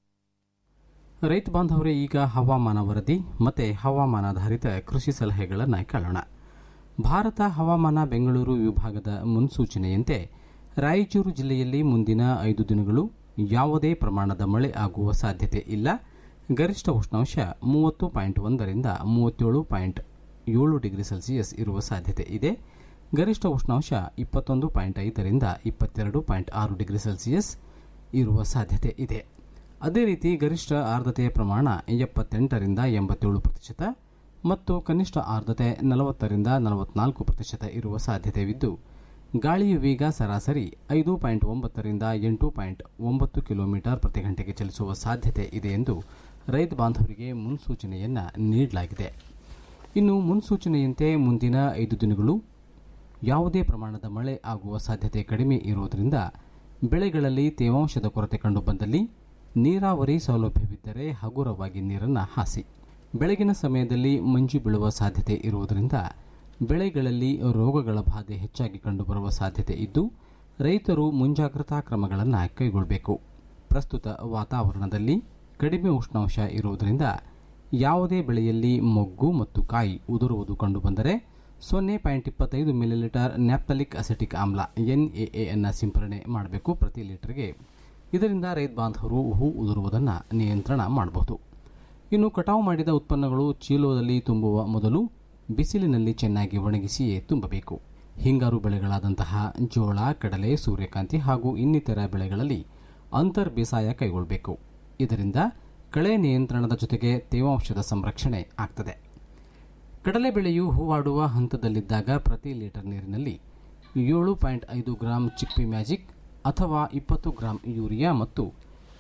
ರೈತ ಬಾಂಧವರೇ ಈಗ ಹವಾಮಾನ ವರದಿ ಮತ್ತೆ ಹವಾಮಾನಾಧಾರಿತ ಕೃಷಿ ಸಲಹೆಗಳನ್ನು ಕೇಳೋಣ ಭಾರತ ಹವಾಮಾನ ಬೆಂಗಳೂರು ವಿಭಾಗದ ಮುನ್ಸೂಚನೆಯಂತೆ ರಾಯಚೂರು ಜಿಲ್ಲೆಯಲ್ಲಿ ಮುಂದಿನ ಐದು ದಿನಗಳು ಯಾವುದೇ ಪ್ರಮಾಣದ ಮಳೆ ಆಗುವ ಸಾಧ್ಯತೆ ಇಲ್ಲ ಗರಿಷ್ಠ ಉಷ್ಣಾಂಶ ಮೂವತ್ತು ಪಾಯಿಂಟ್ ಒಂದರಿಂದ ಮೂವತ್ತೇಳು ಪಾಯಿಂಟ್ ಏಳು ಡಿಗ್ರಿ ಸೆಲ್ಸಿಯಸ್ ಇರುವ ಸಾಧ್ಯತೆ ಇದೆ ಗರಿಷ್ಠ ಉಷ್ಣಾಂಶ ಇಪ್ಪತ್ತೊಂದು ಪಾಯಿಂಟ್ ಐದರಿಂದ ಇಪ್ಪತ್ತೆರಡು ಪಾಯಿಂಟ್ ಆರು ಡಿಗ್ರಿ ಸೆಲ್ಸಿಯಸ್ ಇರುವ ಸಾಧ್ಯತೆ ಇದೆ ಅದೇ ರೀತಿ ಗರಿಷ್ಠ ಆರ್ದ್ರತೆಯ ಪ್ರಮಾಣ ಎಪ್ಪತ್ತೆಂಟರಿಂದ ಎಂಬತ್ತೇಳು ಪ್ರತಿಶತ ಮತ್ತು ಕನಿಷ್ಠ ಆರ್ದ್ರತೆ ನಲವತ್ತರಿಂದ ನಲವತ್ನಾಲ್ಕು ಪ್ರತಿಶತ ಇರುವ ಸಾಧ್ಯತೆವಿದ್ದು ಗಾಳಿಯ ವೇಗ ಸರಾಸರಿ ಐದು ಪಾಯಿಂಟ್ ಒಂಬತ್ತರಿಂದ ಎಂಟು ಪಾಯಿಂಟ್ ಒಂಬತ್ತು ಕಿಲೋಮೀಟರ್ ಪ್ರತಿ ಗಂಟೆಗೆ ಚಲಿಸುವ ಸಾಧ್ಯತೆ ಇದೆ ಎಂದು ರೈತ ಬಾಂಧವರಿಗೆ ಮುನ್ಸೂಚನೆಯನ್ನ ನೀಡಲಾಗಿದೆ ಇನ್ನು ಮುನ್ಸೂಚನೆಯಂತೆ ಮುಂದಿನ ಐದು ದಿನಗಳು ಯಾವುದೇ ಪ್ರಮಾಣದ ಮಳೆ ಆಗುವ ಸಾಧ್ಯತೆ ಕಡಿಮೆ ಇರುವುದರಿಂದ ಬೆಳೆಗಳಲ್ಲಿ ತೇವಾಂಶದ ಕೊರತೆ ಕಂಡುಬಂದಲ್ಲಿ ನೀರಾವರಿ ಸೌಲಭ್ಯವಿದ್ದರೆ ಹಗುರವಾಗಿ ನೀರನ್ನು ಹಾಸಿ ಬೆಳಗಿನ ಸಮಯದಲ್ಲಿ ಮಂಜು ಬೀಳುವ ಸಾಧ್ಯತೆ ಇರುವುದರಿಂದ ಬೆಳೆಗಳಲ್ಲಿ ರೋಗಗಳ ಬಾಧೆ ಹೆಚ್ಚಾಗಿ ಕಂಡುಬರುವ ಸಾಧ್ಯತೆ ಇದ್ದು ರೈತರು ಮುಂಜಾಗ್ರತಾ ಕ್ರಮಗಳನ್ನು ಕೈಗೊಳ್ಳಬೇಕು ಪ್ರಸ್ತುತ ವಾತಾವರಣದಲ್ಲಿ ಕಡಿಮೆ ಉಷ್ಣಾಂಶ ಇರುವುದರಿಂದ ಯಾವುದೇ ಬೆಳೆಯಲ್ಲಿ ಮೊಗ್ಗು ಮತ್ತು ಕಾಯಿ ಉದುರುವುದು ಕಂಡುಬಂದರೆ ಸೊನ್ನೆ ಪಾಯಿಂಟ್ ಇಪ್ಪತ್ತೈದು ಮಿಲಿಲೀಟರ್ ನ್ಯಾಪ್ತಲಿಕ್ ಅಸೆಟಿಕ್ ಆಮ್ಲ ಎನ್ಎಎ ಅನ್ನು ಸಿಂಪರಣೆ ಮಾಡಬೇಕು ಪ್ರತಿ ಲೀಟರ್ಗೆ ಇದರಿಂದ ರೈತ ಬಾಂಧವರು ಹೂ ಉದುರುವುದನ್ನು ನಿಯಂತ್ರಣ ಮಾಡಬಹುದು ಇನ್ನು ಕಟಾವು ಮಾಡಿದ ಉತ್ಪನ್ನಗಳು ಚೀಲೋದಲ್ಲಿ ತುಂಬುವ ಮೊದಲು ಬಿಸಿಲಿನಲ್ಲಿ ಚೆನ್ನಾಗಿ ಒಣಗಿಸಿಯೇ ತುಂಬಬೇಕು ಹಿಂಗಾರು ಬೆಳೆಗಳಾದಂತಹ ಜೋಳ ಕಡಲೆ ಸೂರ್ಯಕಾಂತಿ ಹಾಗೂ ಇನ್ನಿತರ ಬೆಳೆಗಳಲ್ಲಿ ಅಂತರ್ ಬೇಸಾಯ ಕೈಗೊಳ್ಳಬೇಕು ಇದರಿಂದ ಕಳೆ ನಿಯಂತ್ರಣದ ಜೊತೆಗೆ ತೇವಾಂಶದ ಸಂರಕ್ಷಣೆ ಆಗ್ತದೆ ಕಡಲೆ ಬೆಳೆಯು ಹೂವಾಡುವ ಹಂತದಲ್ಲಿದ್ದಾಗ ಪ್ರತಿ ಲೀಟರ್ ನೀರಿನಲ್ಲಿ ಏಳು ಪಾಯಿಂಟ್ ಐದು ಗ್ರಾಂ ಚಿಕ್ಪಿ ಮ್ಯಾಜಿಕ್ ಅಥವಾ ಇಪ್ಪತ್ತು ಗ್ರಾಂ ಯೂರಿಯಾ ಮತ್ತು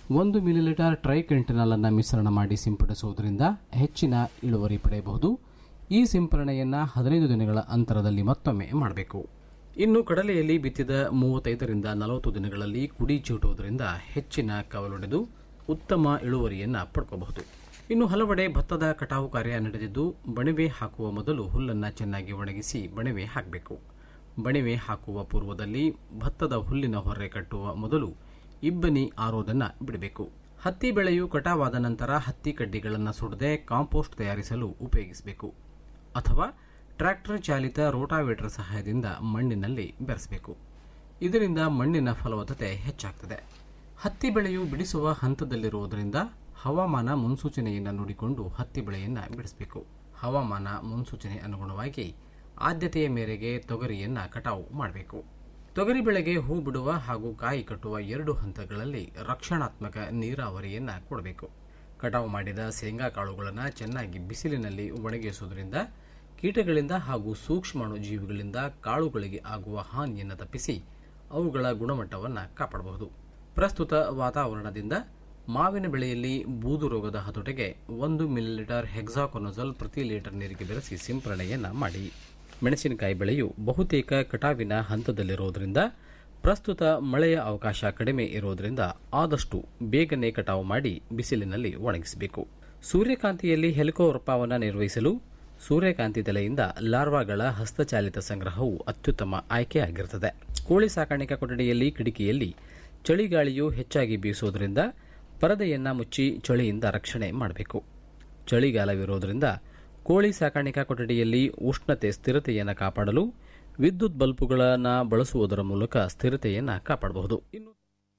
ಒಂದು ಮಿಲಿಲೀಟರ್ ಟ್ರೈಕೆಂಟಿನಲ್ ಅನ್ನು ಮಿಶ್ರಣ ಮಾಡಿ ಸಿಂಪಡಿಸುವುದರಿಂದ ಹೆಚ್ಚಿನ ಇಳುವರಿ ಪಡೆಯಬಹುದು ಈ ಸಿಂಪರಣೆಯನ್ನು ಹದಿನೈದು ದಿನಗಳ ಅಂತರದಲ್ಲಿ ಮತ್ತೊಮ್ಮೆ ಮಾಡಬೇಕು ಇನ್ನು ಕಡಲೆಯಲ್ಲಿ ಬಿತ್ತಿದ ಮೂವತ್ತೈದರಿಂದ ನಲವತ್ತು ದಿನಗಳಲ್ಲಿ ಕುಡಿ ಚೀಟುವುದರಿಂದ ಹೆಚ್ಚಿನ ಕವಲೊಡೆದು ಉತ್ತಮ ಇಳುವರಿಯನ್ನು ಪಡ್ಕೋಬಹುದು ಇನ್ನು ಹಲವೆಡೆ ಭತ್ತದ ಕಟಾವು ಕಾರ್ಯ ನಡೆದಿದ್ದು ಬಣಿವೆ ಹಾಕುವ ಮೊದಲು ಹುಲ್ಲನ್ನು ಚೆನ್ನಾಗಿ ಒಣಗಿಸಿ ಬಣಿವೆ ಹಾಕಬೇಕು ಬಣಿವೆ ಹಾಕುವ ಪೂರ್ವದಲ್ಲಿ ಭತ್ತದ ಹುಲ್ಲಿನ ಹೊರೆ ಕಟ್ಟುವ ಮೊದಲು ಇಬ್ಬನಿ ಆರೋದನ್ನು ಬಿಡಬೇಕು ಹತ್ತಿ ಬೆಳೆಯು ಕಟಾವಾದ ನಂತರ ಹತ್ತಿ ಕಡ್ಡಿಗಳನ್ನು ಸುಡದೆ ಕಾಂಪೋಸ್ಟ್ ತಯಾರಿಸಲು ಉಪಯೋಗಿಸಬೇಕು ಅಥವಾ ಟ್ರ್ಯಾಕ್ಟರ್ ಚಾಲಿತ ರೋಟಾವೇಟರ್ ಸಹಾಯದಿಂದ ಮಣ್ಣಿನಲ್ಲಿ ಬೆರೆಸಬೇಕು ಇದರಿಂದ ಮಣ್ಣಿನ ಫಲವತ್ತತೆ ಹೆಚ್ಚಾಗ್ತದೆ ಹತ್ತಿ ಬೆಳೆಯು ಬಿಡಿಸುವ ಹಂತದಲ್ಲಿರುವುದರಿಂದ ಹವಾಮಾನ ಮುನ್ಸೂಚನೆಯನ್ನು ನೋಡಿಕೊಂಡು ಹತ್ತಿ ಬೆಳೆಯನ್ನು ಬಿಡಿಸಬೇಕು ಹವಾಮಾನ ಮುನ್ಸೂಚನೆ ಅನುಗುಣವಾಗಿ ಆದ್ಯತೆಯ ಮೇರೆಗೆ ತೊಗರಿಯನ್ನು ಕಟಾವು ಮಾಡಬೇಕು ತೊಗರಿ ಬೆಳೆಗೆ ಹೂ ಬಿಡುವ ಹಾಗೂ ಕಾಯಿ ಕಟ್ಟುವ ಎರಡು ಹಂತಗಳಲ್ಲಿ ರಕ್ಷಣಾತ್ಮಕ ನೀರಾವರಿಯನ್ನು ಕೊಡಬೇಕು ಕಟಾವು ಮಾಡಿದ ಶೇಂಗಾ ಕಾಳುಗಳನ್ನು ಚೆನ್ನಾಗಿ ಬಿಸಿಲಿನಲ್ಲಿ ಒಣಗಿಸುವುದರಿಂದ ಕೀಟಗಳಿಂದ ಹಾಗೂ ಸೂಕ್ಷ್ಮಾಣು ಜೀವಿಗಳಿಂದ ಕಾಳುಗಳಿಗೆ ಆಗುವ ಹಾನಿಯನ್ನು ತಪ್ಪಿಸಿ ಅವುಗಳ ಗುಣಮಟ್ಟವನ್ನು ಕಾಪಾಡಬಹುದು ಪ್ರಸ್ತುತ ವಾತಾವರಣದಿಂದ ಮಾವಿನ ಬೆಳೆಯಲ್ಲಿ ಬೂದು ರೋಗದ ಹತೋಟಿಗೆ ಒಂದು ಮಿಲಿಲೀಟರ್ ಹೆಕ್ಸಾಕೊನಜಲ್ ಪ್ರತಿ ಲೀಟರ್ ನೀರಿಗೆ ಬೆರೆಸಿ ಸಿಂಪರಣೆಯನ್ನು ಮಾಡಿ ಮೆಣಸಿನಕಾಯಿ ಬೆಳೆಯು ಬಹುತೇಕ ಕಟಾವಿನ ಹಂತದಲ್ಲಿರುವುದರಿಂದ ಪ್ರಸ್ತುತ ಮಳೆಯ ಅವಕಾಶ ಕಡಿಮೆ ಇರುವುದರಿಂದ ಆದಷ್ಟು ಬೇಗನೆ ಕಟಾವು ಮಾಡಿ ಬಿಸಿಲಿನಲ್ಲಿ ಒಣಗಿಸಬೇಕು ಸೂರ್ಯಕಾಂತಿಯಲ್ಲಿ ಹೆಲಿಕೋವರ್ಪಾವನ್ನು ನಿರ್ವಹಿಸಲು ಸೂರ್ಯಕಾಂತಿ ತಲೆಯಿಂದ ಲಾರ್ವಾಗಳ ಹಸ್ತಚಾಲಿತ ಸಂಗ್ರಹವು ಅತ್ಯುತ್ತಮ ಆಯ್ಕೆಯಾಗಿರುತ್ತದೆ ಕೋಳಿ ಸಾಕಾಣಿಕಾ ಕೊಠಡಿಯಲ್ಲಿ ಕಿಟಕಿಯಲ್ಲಿ ಚಳಿಗಾಳಿಯು ಹೆಚ್ಚಾಗಿ ಬೀಸುವುದರಿಂದ ಪರದೆಯನ್ನ ಮುಚ್ಚಿ ಚಳಿಯಿಂದ ರಕ್ಷಣೆ ಮಾಡಬೇಕು ಚಳಿಗಾಲವಿರುವುದರಿಂದ ಕೋಳಿ ಸಾಕಾಣಿಕಾ ಕೊಠಡಿಯಲ್ಲಿ ಉಷ್ಣತೆ ಸ್ಥಿರತೆಯನ್ನು ಕಾಪಾಡಲು ವಿದ್ಯುತ್ ಬಲ್ಬುಗಳನ್ನು ಬಳಸುವುದರ ಮೂಲಕ ಸ್ಥಿರತೆಯನ್ನು ಕಾಪಾಡಬಹುದು ಇನ್ನು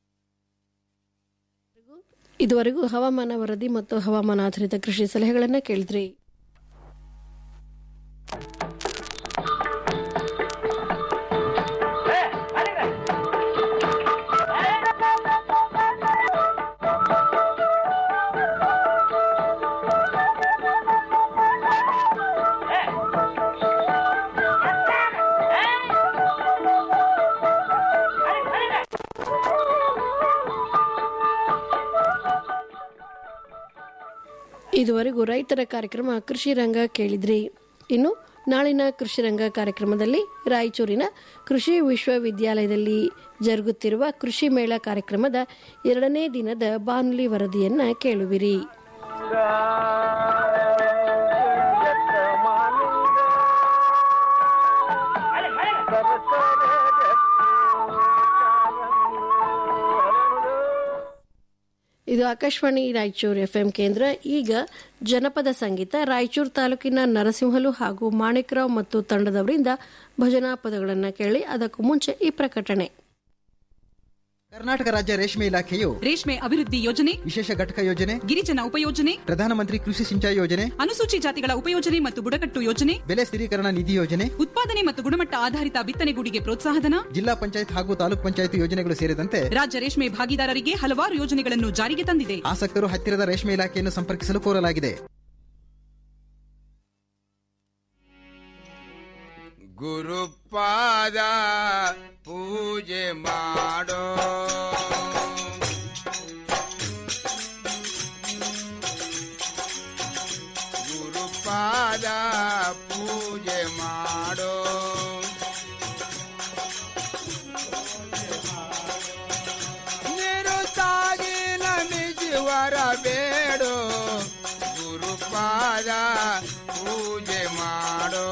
ಇದುವರೆಗೂ ಹವಾಮಾನ ವರದಿ ಮತ್ತು ಹವಾಮಾನ ಆಧಾರಿತ ಕೃಷಿ ಸಲಹೆಗಳನ್ನು ಕೇಳಿದ್ರಿ ಇದುವರೆಗೂ ರೈತರ ಕಾರ್ಯಕ್ರಮ ಕೃಷಿ ರಂಗ ಕೇಳಿದ್ರಿ ಇನ್ನು ನಾಳಿನ ಕೃಷಿ ರಂಗ ಕಾರ್ಯಕ್ರಮದಲ್ಲಿ ರಾಯಚೂರಿನ ಕೃಷಿ ವಿಶ್ವವಿದ್ಯಾಲಯದಲ್ಲಿ ಜರುಗುತ್ತಿರುವ ಕೃಷಿ ಮೇಳ ಕಾರ್ಯಕ್ರಮದ ಎರಡನೇ ದಿನದ ಬಾನುಲಿ ವರದಿಯನ್ನ ಕೇಳುವಿರಿ ಇದು ಆಕಾಶವಾಣಿ ರಾಯಚೂರು ಎಫ್ಎಂ ಕೇಂದ್ರ ಈಗ ಜನಪದ ಸಂಗೀತ ರಾಯಚೂರು ತಾಲೂಕಿನ ನರಸಿಂಹಲು ಹಾಗೂ ಮಾಣಿಕರಾವ್ ಮತ್ತು ತಂಡದವರಿಂದ ಭಜನಾ ಪದಗಳನ್ನು ಕೇಳಿ ಅದಕ್ಕೂ ಮುಂಚೆ ಈ ಪ್ರಕಟಣೆ ಕರ್ನಾಟಕ ರಾಜ್ಯ ರೇಷ್ಮೆ ಇಲಾಖೆಯು ರೇಷ್ಮೆ ಅಭಿವೃದ್ಧಿ ಯೋಜನೆ ವಿಶೇಷ ಘಟಕ ಯೋಜನೆ ಗಿರಿಜನ ಉಪಯೋಜನೆ ಪ್ರಧಾನಮಂತ್ರಿ ಕೃಷಿ ಸಿಂಚಾಯಿ ಯೋಜನೆ ಅನುಸೂಚಿ ಜಾತಿಗಳ ಉಪಯೋಜನೆ ಮತ್ತು ಬುಡಕಟ್ಟು ಯೋಜನೆ ಬೆಲೆ ಸ್ಥಿರೀಕರಣ ನಿಧಿ ಯೋಜನೆ ಉತ್ಪಾದನೆ ಮತ್ತು ಗುಣಮಟ್ಟ ಆಧಾರಿತ ಬಿತ್ತನೆಗೂಡಿಗೆ ಪ್ರೋತ್ಸಾಹಧನ ಜಿಲ್ಲಾ ಪಂಚಾಯತ್ ಹಾಗೂ ತಾಲೂಕ್ ಪಂಚಾಯತ್ ಯೋಜನೆಗಳು ಸೇರಿದಂತೆ ರಾಜ್ಯ ರೇಷ್ಮೆ ಭಾಗಿದಾರರಿಗೆ ಹಲವಾರು ಯೋಜನೆಗಳನ್ನು ಜಾರಿಗೆ ತಂದಿದೆ ಆಸಕ್ತರು ಹತ್ತಿರದ ರೇಷ್ಮೆ ಇಲಾಖೆಯನ್ನು ಸಂಪರ್ಕಿಸಲು ಕೋರಲಾಗಿದೆ ಗುರುಪಾದ ಪೂಜೆ ಮಾಡೋ ಗುರುಪಾದ ಪೂಜೆ ಮಾಡೋ ನಿರುತ್ತಾಗಿ ನಮಿಸುವರ ಬೇಡೋ ಗುರುಪಾದ ಪೂಜೆ ಮಾಡೋ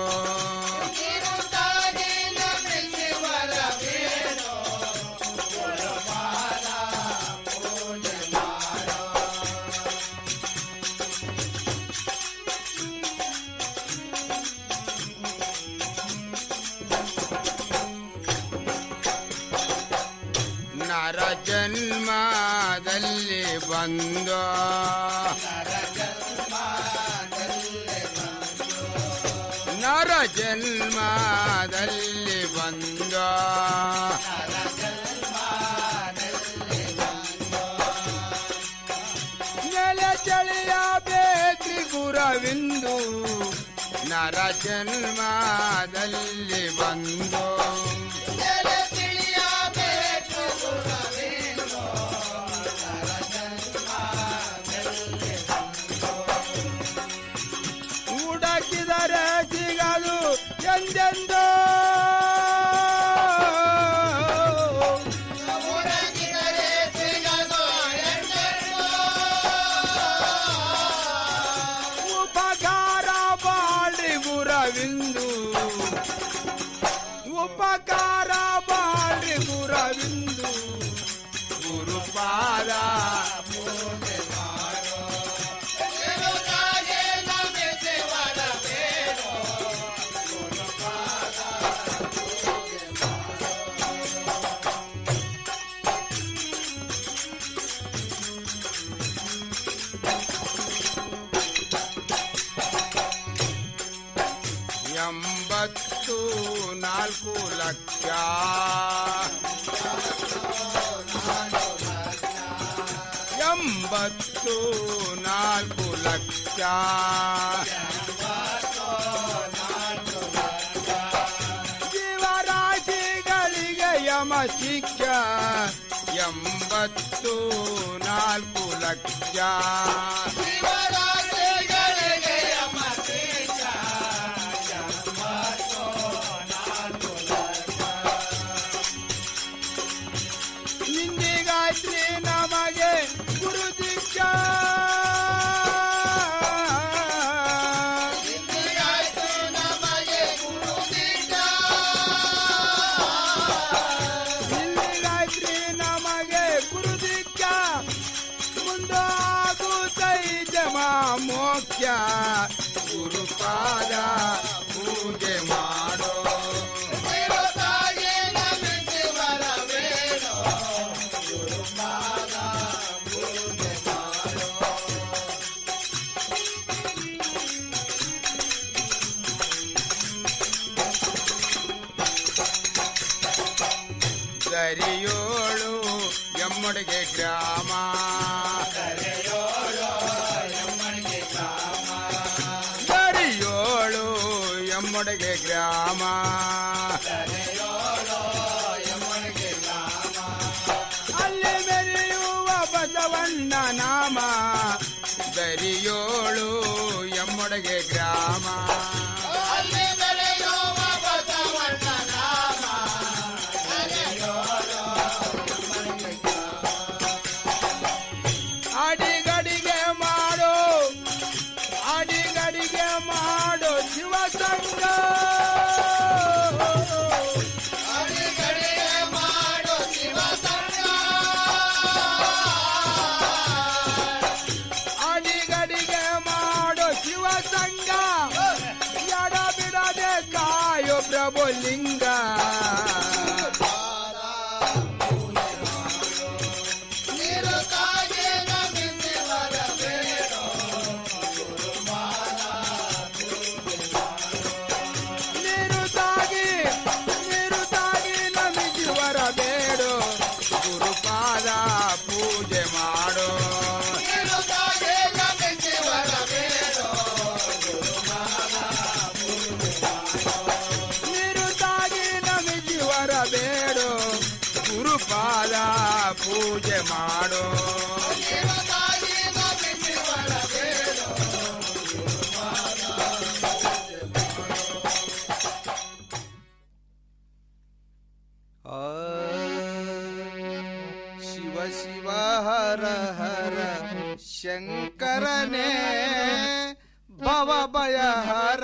ನರ ಜನ್ಮದಲ್ಲಿ ಬಂದೋ ನರ ಜನ್ಮದಲ್ಲಿ ಬಂದೋ ನೆಲೆ ಚಳಿಯ ಬೇಕ್ರಿ ಗುರವಿಂದು ನರ ಜನ್ಮದಲ್ಲಿ ಬಂದೋ ಎಂದೆಂದೋ ಉಪಕಾರ ಬಾಳ್ರಿ ಗುರವಿಂದು ಉಪಕಾರ ಬಾಳ್ರಿ ಗುರವಿಂದು ಗುರುಪಾದ ಎಂಬತ್ತು ನಾಲ್ಕು ಲಕ್ಷ ಎಂಬತ್ತು ನಾಲ್ಕು ಲಕ್ಷ ಜೀವರಾಶಿಗಳಿಗೆ ಯಮ ಶಿಕ್ಷ ಎಂಬತ್ತು ನಾಲ್ಕು ಲಕ್ಷ ನಿಂದಿಗಾತ್ರಿ ನಮಗೆ ಗುರು ದೀಕ್ಷಾ ನಿಂದಿಗಾತ್ರಿ ನಮಗೆ ಗುರು ದೀಕ್ಷಾ ಮುಂದಾಗುತ್ತೈ ಜಮ ಮೋಕ್ಷ ಗುರುಪಾದ ಪೂಜೆ ಮಾಡೋ ಸರಿಯೋಳು ಎಮ್ಮಡಿಗೆ ಗ್ರಾಮ ಸರಿಯೋಳು ಎಮ್ಮಡಿಗೆ ಗ್ರಾಮ ಅಲ್ಲಿ ಮೆರೆಯುವ ಬಸವಣ್ಣ ನಾಮ ದರಿಯೋಳು ಎಮ್ಮಡಿಗೆ ಗ್ರಾಮ ಅಡಿಗಡಿಗೆ ಮಾಡೋ ಅಡಿಗಡಿಗೆ ಮಾಡೋ ಶಿವಸಂಗ ಅಡಿಗಡಿಗೆ ಮಾಡೋ ಶಿವಸಂಗ ಎಡ ಬಿಡದೆ ಕಾಯೋ ಪ್ರಭು ಲಿಂಗ ನೀರು ತಾಗಿ ನೀರು ತಾಗಿ ನಮಿಸಿ ಬರಬೇಡು ಗುರುಪಾದ ಪೂಜೆ ಮಾಡು ನೀರು ತಾಗಿ ನಮಿಸಿ ಬರಬೇಡು ಗುರುಪಾದ ಪೂಜೆ ಮಾಡು ಶಿವ ಶಿವ ಹರ ಹರ ಶಂಕರನೇ ಭವ ಭಯ ಹರ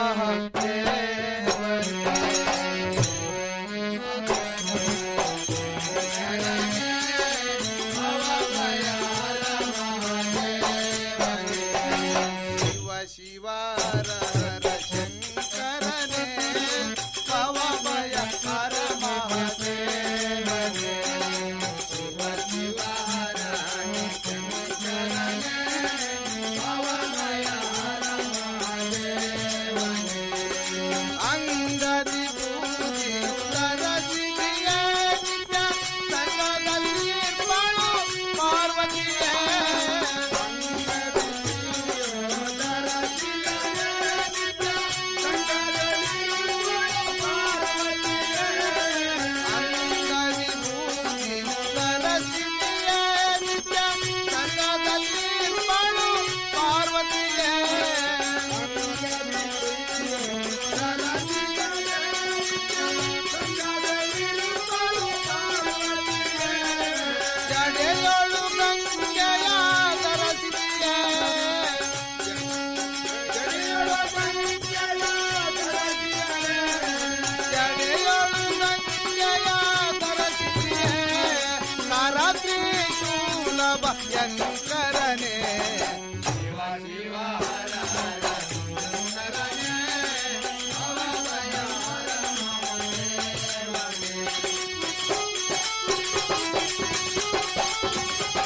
ಶಿವ ಶಿವ ಹರ ಹರ ಶಂಕರನೇ ಭವ ಭಯ ಹರ ಮಹಾದೇವನೇ ಶಿವ ಶಿವ ಹರ ಹರ ಶಂಕರನೇ ಭವ ಭಯ ಹರ ಮಹಾದೇವನೇ ಎನ್ನ